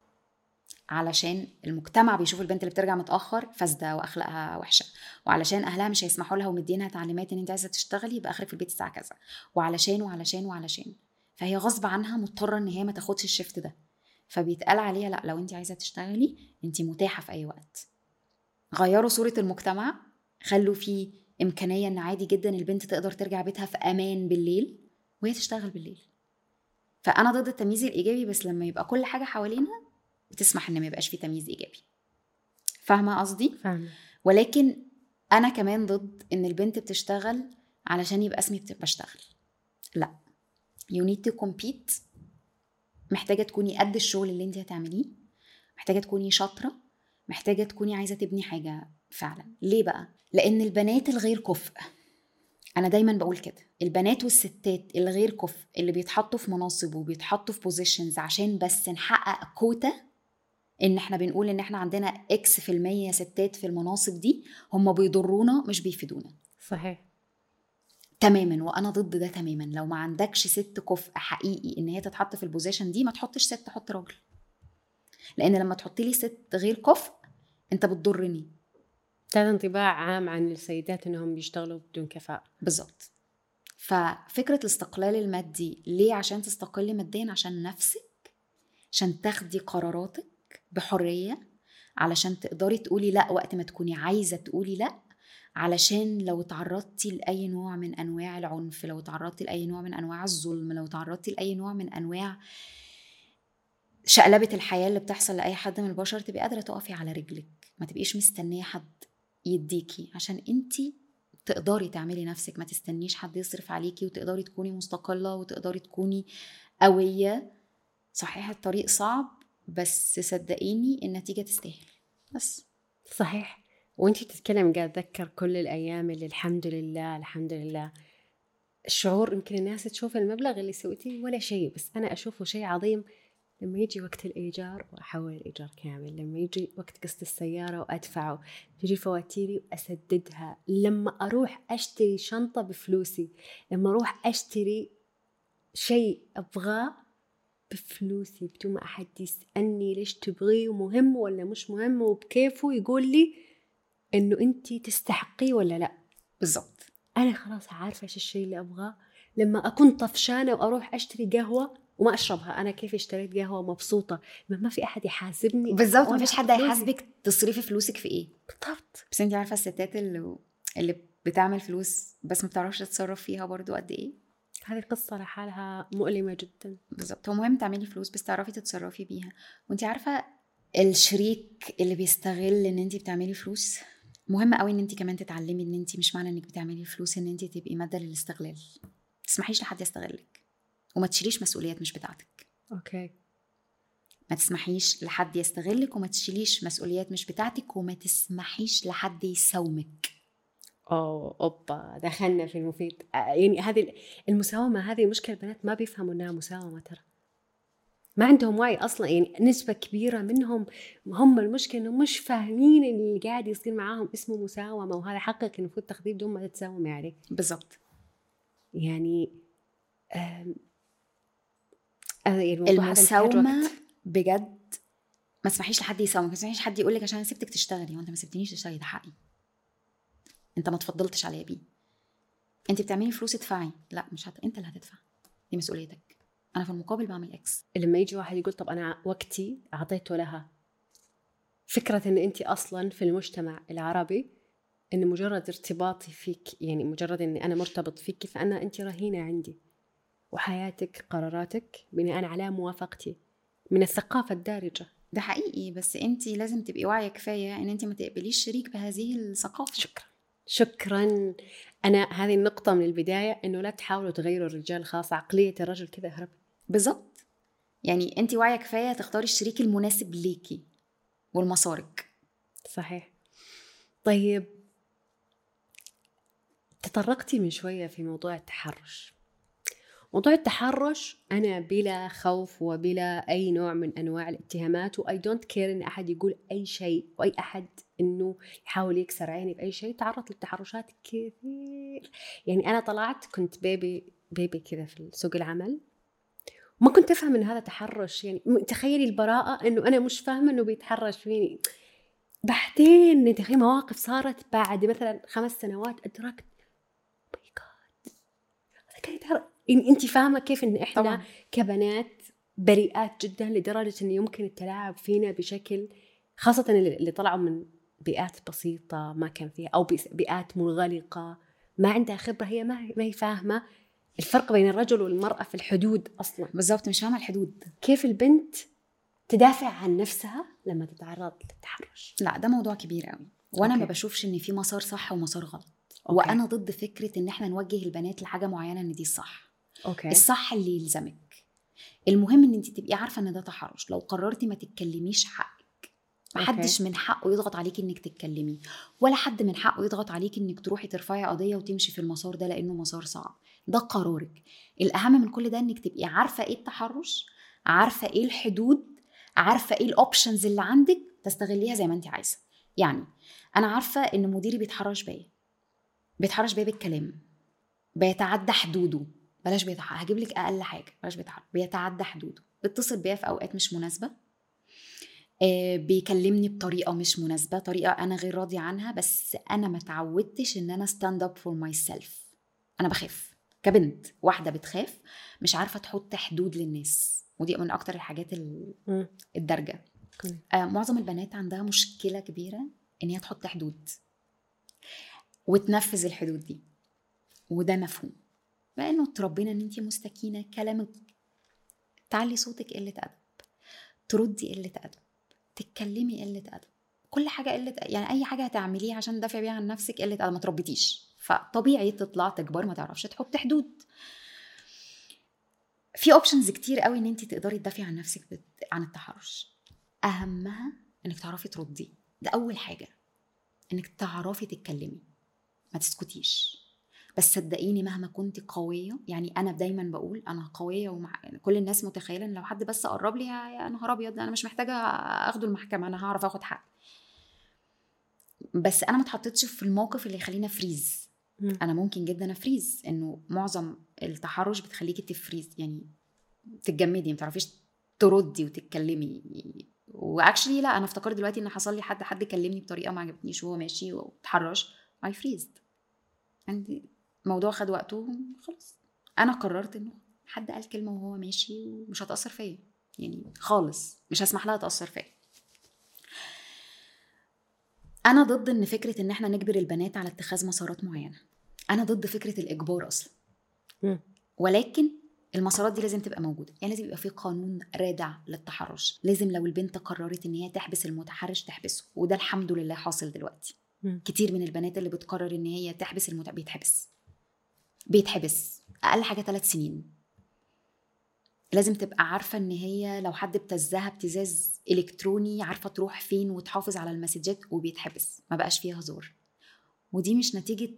علشان المجتمع بيشوف البنت اللي بترجع متاخر فاسده واخلاقها وحشه وعلشان اهلها مش هيسمحوا لها ومدينها تعليمات ان انت عايزه تشتغلي يبقى اخرك في البيت الساعه كذا وعلشان وعلشان وعلشان فهي غصب عنها مضطره ان هي ما تاخدش الشيفت ده فبيتقال عليها لا لو انت عايزه تشتغلي انت متاحه في اي وقت غيروا صوره المجتمع خلوا في امكانيه ان عادي جدا البنت تقدر ترجع بيتها في امان بالليل وهي تشتغل بالليل فانا ضد التمييز الايجابي بس لما يبقى كل حاجه حوالينا بتسمح ان ما يبقاش في تمييز ايجابي فاهمه قصدي فاهمة ولكن انا كمان ضد ان البنت بتشتغل علشان يبقى اسمي بت- بشتغل لا you need to compete محتاجه تكوني قد الشغل اللي انت هتعمليه محتاجه تكوني شاطره محتاجه تكوني عايزه تبني حاجه فعلا ليه بقى لان البنات الغير كفء انا دايما بقول كده البنات والستات الغير كفء اللي بيتحطوا في مناصب وبيتحطوا في بوزيشنز عشان بس نحقق كوتا ان احنا بنقول ان احنا عندنا اكس في المية ستات في المناصب دي هم بيضرونا مش بيفيدونا صحيح تماما وانا ضد ده تماما لو ما عندكش ست كفء حقيقي ان هي تتحط في البوزيشن دي ما تحطش ست حط راجل لان لما تحط لي ست غير كفء انت بتضرني هذا انطباع عام عن السيدات انهم بيشتغلوا بدون كفاءة بالظبط ففكرة الاستقلال المادي ليه عشان تستقلي ماديا عشان نفسك عشان تاخدي قراراتك بحرية علشان تقدري تقولي لا وقت ما تكوني عايزة تقولي لا علشان لو تعرضتي لأي نوع من أنواع العنف لو تعرضتي لأي نوع من أنواع الظلم لو تعرضتي لأي نوع من أنواع شقلبة الحياة اللي بتحصل لأي حد من البشر تبقي قادرة تقفي على رجلك ما تبقيش مستنية حد يديكي عشان انتي تقدري تعملي نفسك ما تستنيش حد يصرف عليكي وتقدري تكوني مستقلة وتقدري تكوني قوية صحيح الطريق صعب بس صدقيني النتيجة تستاهل بس صحيح وانتي تتكلم قاعد اتذكر كل الايام اللي الحمد لله الحمد لله الشعور يمكن الناس تشوف المبلغ اللي سويتيه ولا شيء بس انا اشوفه شيء عظيم لما يجي وقت الايجار واحول الايجار كامل لما يجي وقت قسط السياره وادفعه تجي فواتيري واسددها لما اروح اشتري شنطه بفلوسي لما اروح اشتري شيء ابغاه بفلوسي بدون ما احد يسالني ليش تبغيه ومهم ولا مش مهم وبكيفه يقول لي انه انت تستحقيه ولا لا بالظبط انا خلاص عارفه ايش الشيء اللي ابغاه لما اكون طفشانه واروح اشتري قهوه وما اشربها انا كيف اشتريت قهوه مبسوطه لما ما في احد يحاسبني بالظبط وأنا مفيش حد فلوسي. هيحاسبك تصرفي فلوسك في ايه بالضبط بس انت عارفة الستات اللي اللي بتعمل فلوس بس ما بتعرفش تتصرف فيها برضو قد ايه هذه قصه لحالها مؤلمه جدا بالظبط هو مهم تعملي فلوس بس تعرفي تتصرفي بيها وانت عارفه الشريك اللي بيستغل ان انت بتعملي فلوس مهم قوي ان انت كمان تتعلمي ان انت مش معنى انك بتعملي فلوس ان انت تبقي ماده للاستغلال ما تسمحيش لحد يستغلك وما تشيليش مسؤوليات مش بتاعتك اوكي ما تسمحيش لحد يستغلك وما تشيليش مسؤوليات مش بتاعتك وما تسمحيش لحد يساومك اوه اوبا دخلنا في المفيد آه، يعني هذه المساومه هذه مشكله البنات ما بيفهموا انها مساومه ترى ما عندهم وعي اصلا يعني نسبه كبيره منهم هم المشكله انهم مش فاهمين إن اللي قاعد يصير معاهم اسمه مساومه وهذا حقك المفروض تاخذيه بدون ما تتساومي عليه بالظبط يعني آم، آه، يعني الموضوع هذا محتاج المساومه وقت. بجد ما تسمحيش لحد يساومك ما تسمحيش حد يقول لك عشان انا سبتك تشتغلي وانت ما سبتنيش تشتغلي ده حقي انت ما تفضلتش عليا بيه انت بتعملي فلوس ادفعي لا مش هت... انت اللي هتدفع دي مسؤوليتك انا في المقابل بعمل اكس لما يجي واحد يقول طب انا وقتي اعطيته لها فكره ان انت اصلا في المجتمع العربي ان مجرد ارتباطي فيك يعني مجرد اني انا مرتبط فيك فانا انت رهينه عندي وحياتك قراراتك بناء على موافقتي من الثقافه الدارجه ده حقيقي بس انت لازم تبقي واعيه كفايه ان انت ما تقبليش شريك بهذه الثقافه شكرا شكرا انا هذه النقطه من البدايه انه لا تحاولوا تغيروا الرجال خلاص عقليه الرجل كذا اهرب بالظبط يعني انت واعيه كفايه تختاري الشريك المناسب ليكي ولمسارك صحيح طيب تطرقتي من شوية في موضوع التحرش موضوع التحرش أنا بلا خوف وبلا أي نوع من أنواع الاتهامات وأي دونت كير إن أحد يقول أي شيء وأي أحد إنه يحاول يكسر عيني بأي شيء تعرضت للتحرشات كثير يعني أنا طلعت كنت بيبي بيبي كذا في سوق العمل ما كنت أفهم إن هذا تحرش يعني م- تخيلي البراءة إنه أنا مش فاهمة إنه بيتحرش فيني بعدين انت في مواقف صارت بعد مثلا خمس سنوات ادركت ماي جاد هذا كان يتحر- إن- انت فاهمه كيف ان احنا طبعا كبنات بريئات جدا لدرجه انه يمكن التلاعب فينا بشكل خاصه اللي طلعوا من بيئات بسيطه ما كان فيها او بيئات منغلقه ما عندها خبره هي ما ما هي فاهمه الفرق بين الرجل والمراه في الحدود اصلا بالضبط مش فاهمه الحدود كيف البنت تدافع عن نفسها لما تتعرض للتحرش لا ده موضوع كبير قوي وانا أوكي. ما بشوفش ان في مسار صح ومسار غلط أوكي. وانا ضد فكره ان احنا نوجه البنات لحاجه معينه ان دي الصح أوكي. الصح اللي يلزمك المهم ان انت تبقي عارفه ان ده تحرش لو قررتي ما تتكلميش حقك محدش من حقه يضغط عليكي انك تتكلمي ولا حد من حقه يضغط عليكي انك تروحي ترفعي قضيه وتمشي في المسار ده لانه مسار صعب ده قرارك الاهم من كل ده انك تبقي عارفه ايه التحرش عارفه ايه الحدود عارفه ايه الاوبشنز اللي عندك تستغليها زي ما انت عايزه يعني انا عارفه ان مديري بيتحرش بيا بيتحرش بيا بالكلام بيتعدى حدوده بلاش بيتحرش هجيب لك اقل حاجه بلاش بيتحرش بيتعدى حدوده بيتصل بيا في اوقات مش مناسبه آه بيكلمني بطريقه مش مناسبه طريقه انا غير راضيه عنها بس انا ما تعودتش ان انا ستاند اب فور ماي سيلف انا بخاف كبنت واحده بتخاف مش عارفه تحط حدود للناس ودي من اكتر الحاجات الدارجه آه معظم البنات عندها مشكله كبيره ان هي تحط حدود وتنفذ الحدود دي وده مفهوم لانه اتربينا ان انت مستكينه كلامك تعلي صوتك قله ادب تردي قله ادب تتكلمي قله ادب كل حاجه قله يعني اي حاجه هتعمليها عشان تدافعي بيها عن نفسك قله ادب ما تربيتيش فطبيعي تطلع تكبر ما تعرفش تحط حدود في اوبشنز كتير قوي ان انت تقدري تدافعي عن نفسك عن التحرش اهمها انك تعرفي تردي ده اول حاجه انك تعرفي تتكلمي ما تسكتيش بس صدقيني مهما كنت قويه يعني انا دايما بقول انا قويه ومع كل الناس متخيله ان لو حد بس قرب لي يا نهار ابيض انا مش محتاجه اخده المحكمه انا هعرف اخد حق بس انا ما اتحطيتش في الموقف اللي يخليني افريز انا ممكن جدا افريز انه معظم التحرش بتخليكي تفريز يعني تتجمدي ما تعرفيش تردي وتتكلمي واكشلي لا انا افتكرت دلوقتي ان حصل لي حد حد كلمني بطريقه ما عجبتنيش وهو ماشي وتحرش اي فريزد عندي الموضوع خد وقته خلاص انا قررت انه حد قال كلمه وهو ماشي ومش هتاثر فيا يعني خالص مش هسمح لها تاثر فيا انا ضد ان فكره ان احنا نجبر البنات على اتخاذ مسارات معينه انا ضد فكره الاجبار اصلا ولكن المسارات دي لازم تبقى موجوده يعني لازم يبقى في قانون رادع للتحرش لازم لو البنت قررت ان هي تحبس المتحرش تحبسه وده الحمد لله حاصل دلوقتي م. كتير من البنات اللي بتقرر ان هي تحبس المتحرش بيتحبس بيتحبس اقل حاجه ثلاث سنين لازم تبقى عارفه ان هي لو حد ابتزها ابتزاز الكتروني عارفه تروح فين وتحافظ على المسجات وبيتحبس ما بقاش فيها هزار ودي مش نتيجه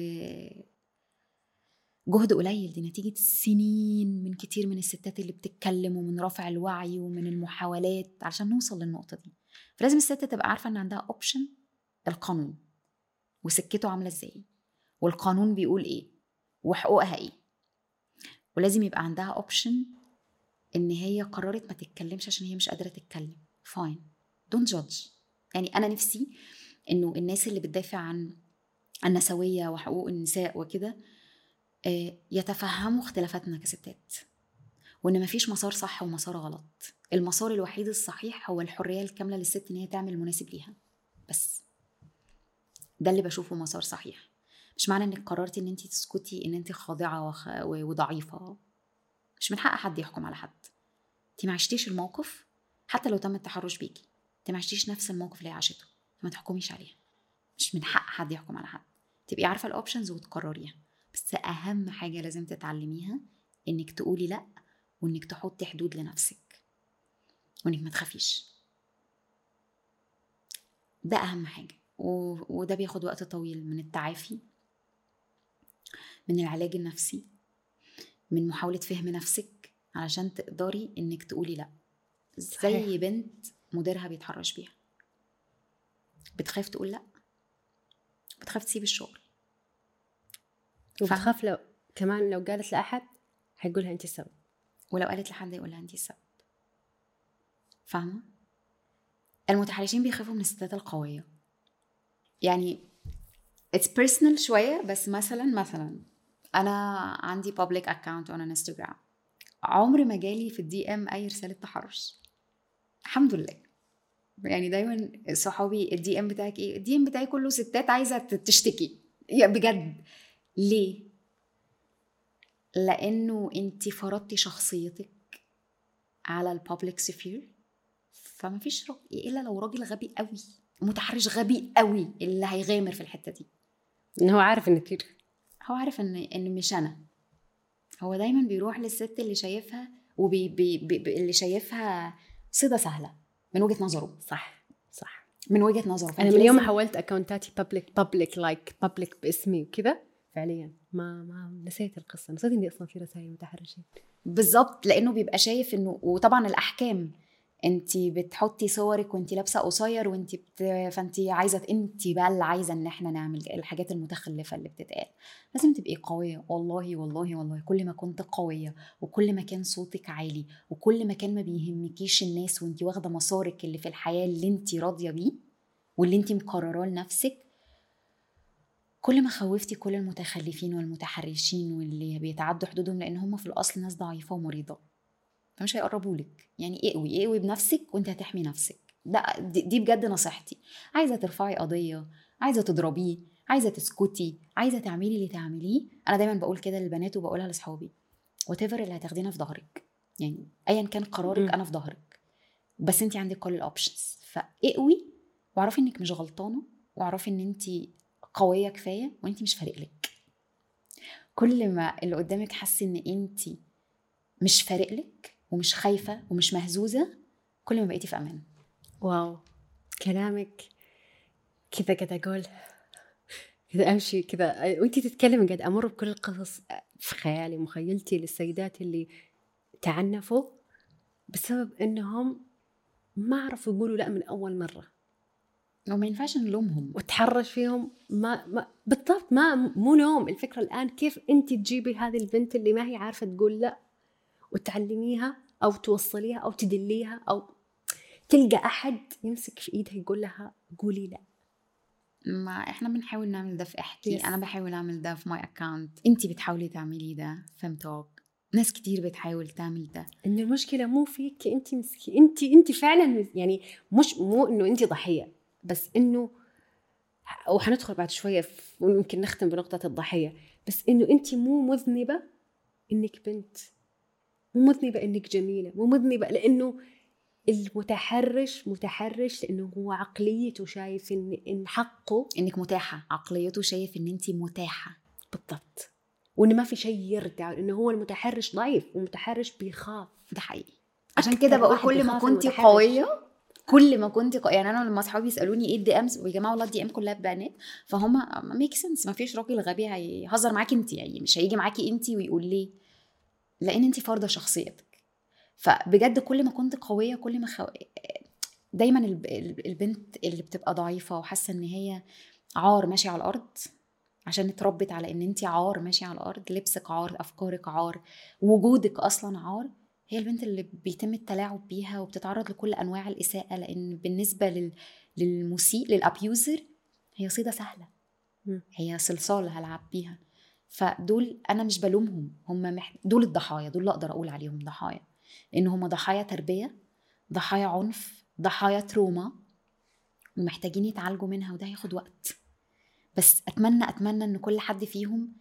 جهد قليل دي نتيجة سنين من كتير من الستات اللي بتتكلم ومن رفع الوعي ومن المحاولات عشان نوصل للنقطة دي فلازم الست تبقى عارفة ان عندها اوبشن القانون وسكته عاملة ازاي والقانون بيقول ايه وحقوقها ايه ولازم يبقى عندها اوبشن ان هي قررت ما تتكلمش عشان هي مش قادرة تتكلم فاين دونت جادج يعني انا نفسي انه الناس اللي بتدافع عن النسوية وحقوق النساء وكده آه، يتفهموا اختلافاتنا كستات وان مفيش مسار صح ومسار غلط المسار الوحيد الصحيح هو الحريه الكامله للست ان هي تعمل المناسب ليها بس ده اللي بشوفه مسار صحيح مش معنى انك قررتي ان انت تسكتي ان انت خاضعه وخ... وضعيفه مش من حق حد يحكم على حد انت ما عشتيش الموقف حتى لو تم التحرش بيكي انت ما عشتيش نفس الموقف اللي هي عاشته ما تحكميش عليها مش من حق حد يحكم على حد تبقي عارفه الاوبشنز وتقرريها بس اهم حاجه لازم تتعلميها انك تقولي لا وانك تحطي حدود لنفسك وانك ما تخافيش ده اهم حاجه و... وده بياخد وقت طويل من التعافي من العلاج النفسي من محاولة فهم نفسك علشان تقدري انك تقولي لا زي صحيح. بنت مديرها بيتحرش بيها بتخاف تقول لا بتخاف تسيب الشغل وبتخاف لو كمان لو قالت لأحد حيقولها أنت السبب ولو قالت لحد يقولها أنت السبب فاهمة؟ المتحرشين بيخافوا من الستات القوية يعني اتس بيرسونال شوية بس مثلا مثلا أنا عندي public account on انستغرام عمر ما جالي في الدي ام اي رساله تحرش الحمد لله يعني دايما صحابي الدي ام بتاعك ايه الدي ام بتاعي كله ستات عايزه تشتكي يا بجد ليه لانه انت فرضتي شخصيتك على البابليك سفير فما فيش الا لو راجل غبي قوي متحرش غبي قوي اللي هيغامر في الحته دي ان هو عارف ان كده هو عارف ان ان مش انا هو دايما بيروح للست اللي شايفها وبي بي بي اللي شايفها صيده سهله من وجهه نظره صح صح من وجهه نظره انا من يوم حولت اكونتاتي بابليك بابليك لايك بابليك باسمي وكذا فعليا ما ما نسيت القصه نسيت اني اصلا في رسائل متحرشين بالظبط لانه بيبقى شايف انه وطبعا الاحكام انت بتحطي صورك وانت لابسه قصير وانت بت... فانت عايزه انت بقى اللي عايزه ان احنا نعمل الحاجات المتخلفه اللي بتتقال لازم تبقي قويه والله والله والله كل ما كنت قويه وكل ما كان صوتك عالي وكل ما كان ما بيهمكيش الناس وانت واخده مسارك اللي في الحياه اللي انت راضيه بيه واللي انت مقرراه لنفسك كل ما خوفتي كل المتخلفين والمتحرشين واللي بيتعدوا حدودهم لان هم في الاصل ناس ضعيفه ومريضه فمش هيقربوا لك يعني اقوي اقوي بنفسك وانت هتحمي نفسك ده دي بجد نصيحتي عايزه ترفعي قضيه عايزه تضربيه عايزه تسكتي عايزه تعملي اللي تعمليه انا دايما بقول كده للبنات وبقولها لاصحابي وات اللي هتاخدينها في ظهرك يعني ايا كان قرارك انا في ظهرك بس انت عندك كل الاوبشنز فاقوي واعرفي انك مش غلطانه واعرفي ان انت قويه كفايه وانت مش فارق لك كل ما اللي قدامك حس ان انت مش فارق لك ومش خايفه ومش مهزوزه كل ما بقيتي في امان واو كلامك كذا قاعد اقول كذا امشي كذا وانت تتكلمي قاعد امر بكل القصص في خيالي مخيلتي للسيدات اللي تعنفوا بسبب انهم ما عرفوا يقولوا لا من اول مره وما ينفعش نلومهم وتحرش فيهم ما, ما بالضبط ما مو لوم الفكره الان كيف انت تجيبي هذه البنت اللي ما هي عارفه تقول لا وتعلميها او توصليها او تدليها او تلقى احد يمسك في ايدها يقول لها قولي لا ما احنا بنحاول نعمل ده في احكي yes. انا بحاول اعمل ده في ماي اكونت انت بتحاولي تعملي ده في توك ناس كتير بتحاول تعمل ده ان المشكله مو فيك انت مسكي انت انت فعلا يعني مش مو انه انت ضحيه بس انه وحندخل بعد شويه ويمكن نختم بنقطه الضحيه بس انه انت مو مذنبه انك بنت مو مذنبة إنك جميلة مو مذنبة لأنه المتحرش متحرش لأنه هو عقليته شايف إن, إن حقه إنك متاحة عقليته شايف إن أنت متاحة بالضبط وإن ما في شيء يردع إنه هو المتحرش ضعيف والمتحرش بيخاف ده حقيقي عشان كده بقول كل ما كنت قوية كل ما كنت ق... يعني انا لما اصحابي يسالوني ايه الدي امز ويا جماعه والله الدي ام كلها بنات فهم ميك سنس ما فيش راجل غبي هيهزر معاكي انت يعني مش هيجي معاكي انت ويقول ليه لان انت فرضه شخصيتك فبجد كل ما كنت قويه كل ما خو... دايما البنت اللي بتبقى ضعيفه وحاسه ان هي عار ماشي على الارض عشان اتربت على ان انت عار ماشي على الارض لبسك عار افكارك عار وجودك اصلا عار هي البنت اللي بيتم التلاعب بيها وبتتعرض لكل انواع الاساءه لان بالنسبه لل... للمسيء للابيوزر هي صيده سهله هي صلصال هلعب بيها فدول انا مش بلومهم هم مح... دول الضحايا دول اللي اقدر اقول عليهم ضحايا لان هم ضحايا تربيه ضحايا عنف ضحايا تروما ومحتاجين يتعالجوا منها وده هياخد وقت بس اتمنى اتمنى ان كل حد فيهم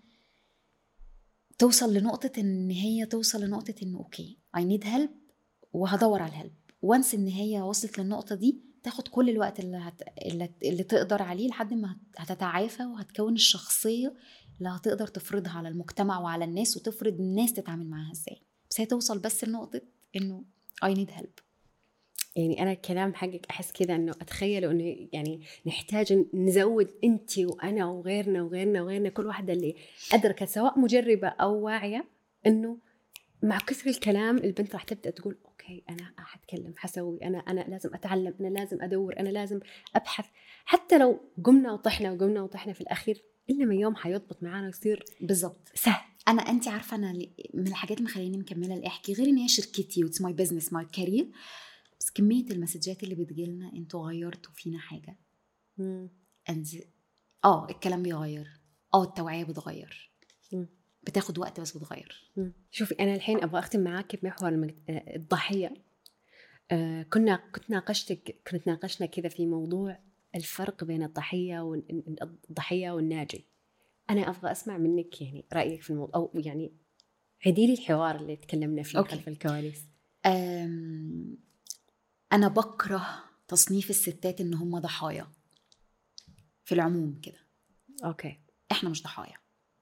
توصل لنقطة ان هي توصل لنقطة انه اوكي اي نيد هيلب وهدور على الهيلب وانس ان هي وصلت للنقطة دي تاخد كل الوقت اللي, هت... اللي, اللي تقدر عليه لحد ما هتتعافى وهتكون الشخصية اللي هتقدر تفرضها على المجتمع وعلى الناس وتفرض الناس تتعامل معاها ازاي بس هي توصل بس لنقطه انه اي نيد هيلب يعني انا الكلام حقك احس كذا انه اتخيل انه يعني نحتاج نزود انت وانا وغيرنا وغيرنا وغيرنا كل واحده اللي ادركت سواء مجربه او واعيه انه مع كثر الكلام البنت راح تبدا تقول اوكي انا حتكلم حسوي انا انا لازم اتعلم انا لازم ادور انا لازم ابحث حتى لو قمنا وطحنا وقمنا وطحنا في الاخير الا ما يوم حيضبط معانا ويصير بالظبط سهل انا انت عارفه انا من الحاجات اللي مخليني مكمله الاحكي غير ان هي شركتي واتس ماي بزنس ماي كارير بس كميه المسجات اللي بتجيلنا انتوا غيرتوا فينا حاجه أنز... اه الكلام بيغير اه التوعيه بتغير بتاخد وقت بس بتغير مم. شوفي انا الحين ابغى اختم معاك بمحور المج- آه، الضحيه آه، كنا كنت ناقشتك كنت ناقشنا كذا في موضوع الفرق بين الضحيه والضحيه والناجي انا ابغى اسمع منك يعني رايك في الموضوع او يعني عيدي لي الحوار اللي تكلمنا فيه أوكي. خلف الكواليس أم، انا بكره تصنيف الستات ان هم ضحايا في العموم كده اوكي احنا مش ضحايا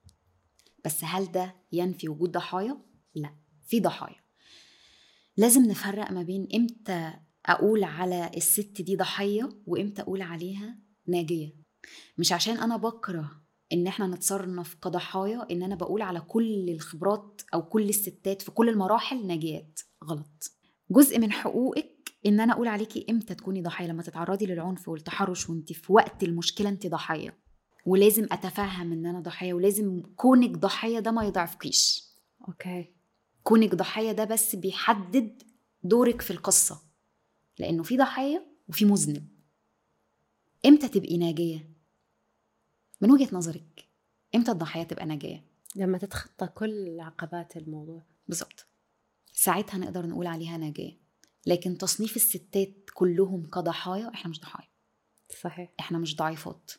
بس هل ده ينفي وجود ضحايا لا في ضحايا لازم نفرق ما بين امتى اقول على الست دي ضحيه وامتى اقول عليها ناجيه مش عشان انا بكره ان احنا نتصنف كضحايا ان انا بقول على كل الخبرات او كل الستات في كل المراحل ناجيات غلط جزء من حقوقك ان انا اقول عليكي امتى تكوني ضحيه لما تتعرضي للعنف والتحرش وانت في وقت المشكله انت ضحيه ولازم اتفهم ان انا ضحيه ولازم كونك ضحيه ده ما يضعفكيش اوكي كونك ضحيه ده بس بيحدد دورك في القصه لانه في ضحيه وفي مذنب امتى تبقي ناجيه من وجهه نظرك امتى الضحيه تبقى ناجيه لما تتخطى كل عقبات الموضوع بالظبط ساعتها نقدر نقول عليها ناجيه لكن تصنيف الستات كلهم كضحايا احنا مش ضحايا صحيح احنا مش ضعيفات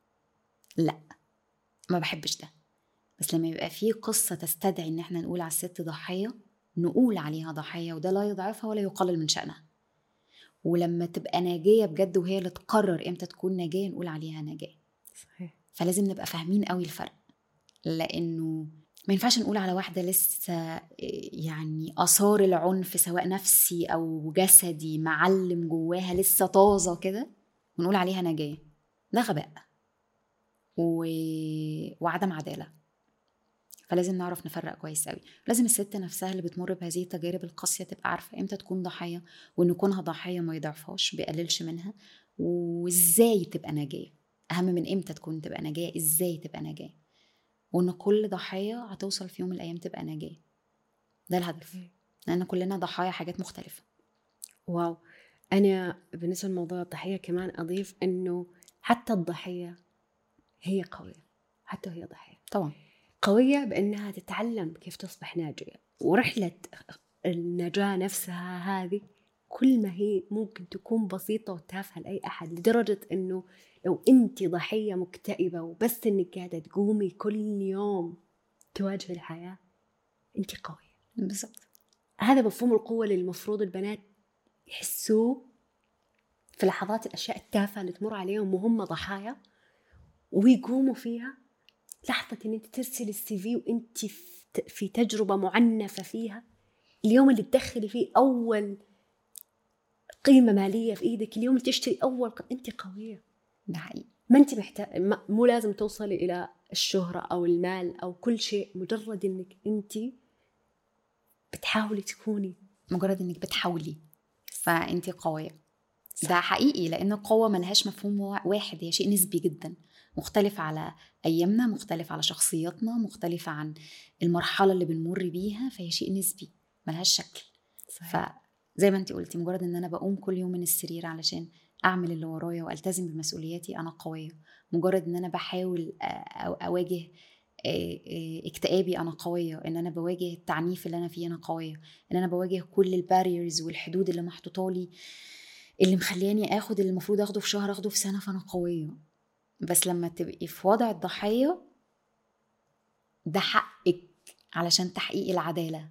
لا ما بحبش ده بس لما يبقى في قصة تستدعي ان احنا نقول على الست ضحية نقول عليها ضحية وده لا يضعفها ولا يقلل من شأنها ولما تبقى ناجية بجد وهي اللي تقرر امتى تكون ناجية نقول عليها ناجية صحيح فلازم نبقى فاهمين قوي الفرق لانه ما ينفعش نقول على واحدة لسه يعني آثار العنف سواء نفسي أو جسدي معلم جواها لسه طازة كده ونقول عليها ناجية ده غباء و... وعدم عدالة فلازم نعرف نفرق كويس قوي لازم الست نفسها اللي بتمر بهذه التجارب القاسية تبقى عارفة امتى تكون ضحية وان كونها ضحية ما يضعفهاش بيقللش منها وازاي تبقى ناجية اهم من امتى تكون تبقى ناجية ازاي تبقى ناجية وان كل ضحية هتوصل في يوم من الايام تبقى ناجية ده الهدف لان كلنا ضحايا حاجات مختلفة واو أنا بالنسبة لموضوع الضحية كمان أضيف إنه حتى الضحية هي قوية حتى وهي ضحية طبعا قوية بأنها تتعلم كيف تصبح ناجية ورحلة النجاة نفسها هذه كل ما هي ممكن تكون بسيطة وتافهة لأي أحد لدرجة أنه لو أنت ضحية مكتئبة وبس أنك قاعدة تقومي كل يوم تواجهي الحياة أنت قوية بالظبط هذا مفهوم القوة اللي المفروض البنات يحسوه في لحظات الأشياء التافهة اللي تمر عليهم وهم ضحايا ويقوموا فيها لحظة إن أنت ترسلي السي في وأنت في- في تجربة معنفة فيها اليوم اللي تدخلي فيه أول قيمة مالية في إيدك اليوم اللي تشتري أول ق... أنت قوية ده حقيقي ما أنت محتاج ما... مو لازم توصلي إلى الشهرة أو المال أو كل شيء مجرد إنك أنت بتحاولي تكوني مجرد انك بتحاولي فانت قوية ده حقيقي لان القوة ملهاش مفهوم وا- واحد هي شيء نسبي جدا مختلف على ايامنا مختلف على شخصياتنا مختلفة عن المرحلة اللي بنمر بيها فهي شيء نسبي ملهاش شكل فزي ما انت قلتي مجرد ان انا بقوم كل يوم من السرير علشان اعمل اللي ورايا والتزم بمسؤولياتي انا قويه مجرد ان انا بحاول أ- أو اواجه آه، آه، اكتئابي انا قويه ان انا بواجه التعنيف اللي انا فيه انا قويه ان انا بواجه كل الباريرز والحدود اللي محطوطه لي اللي مخلياني اخد اللي المفروض اخده في شهر اخده في سنه فانا قويه بس لما تبقي في وضع الضحيه ده حقك علشان تحقيق العداله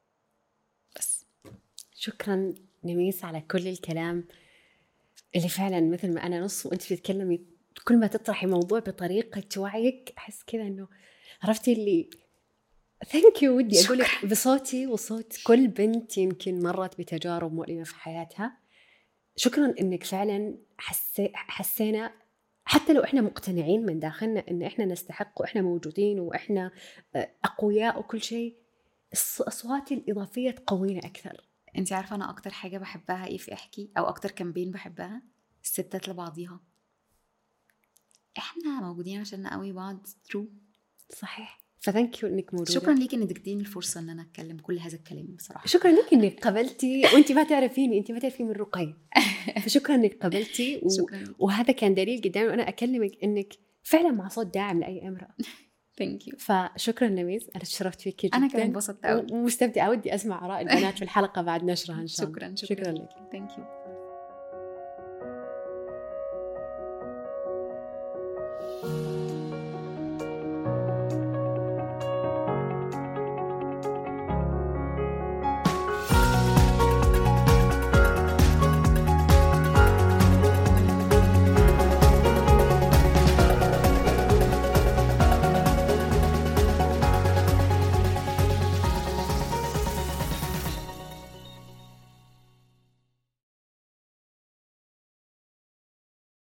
بس شكرا نميس على كل الكلام اللي فعلا مثل ما انا نص وانت بتتكلمي كل ما تطرحي موضوع بطريقه وعيك احس كذا انه عرفتي اللي ثانك يو ودي اقول لك بصوتي وصوت كل بنت يمكن مرت بتجارب مؤلمه في حياتها شكرا انك فعلا حسي حسينا حتى لو احنا مقتنعين من داخلنا ان احنا نستحق واحنا موجودين واحنا آه، اقوياء وكل شيء الص- الاصوات الاضافيه تقوينا اكثر انت عارفه انا اكتر حاجه بحبها ايه في احكي او اكتر كامبين بحبها الستات لبعضيها احنا موجودين عشان نقوي بعض ترو صحيح فثانك يو انك موجوده شكرا ليكي انك اديتيني الفرصه ان انا اتكلم كل هذا الكلام بصراحه شكرا لك انك قبلتي وانت ما تعرفيني انت ما تعرفين من رقي فشكرا انك قبلتي و... شكرا ليكي. وهذا كان دليل قدامي وانا اكلمك انك فعلا مع صوت داعم لاي امراه ثانك يو فشكرا نميز انا تشرفت فيك جدا انا كمان انبسطت قوي ومستمتعه ودي اسمع اراء البنات في الحلقه بعد نشرها ان شاء الله شكرا شكرا, شكرا لك ثانك يو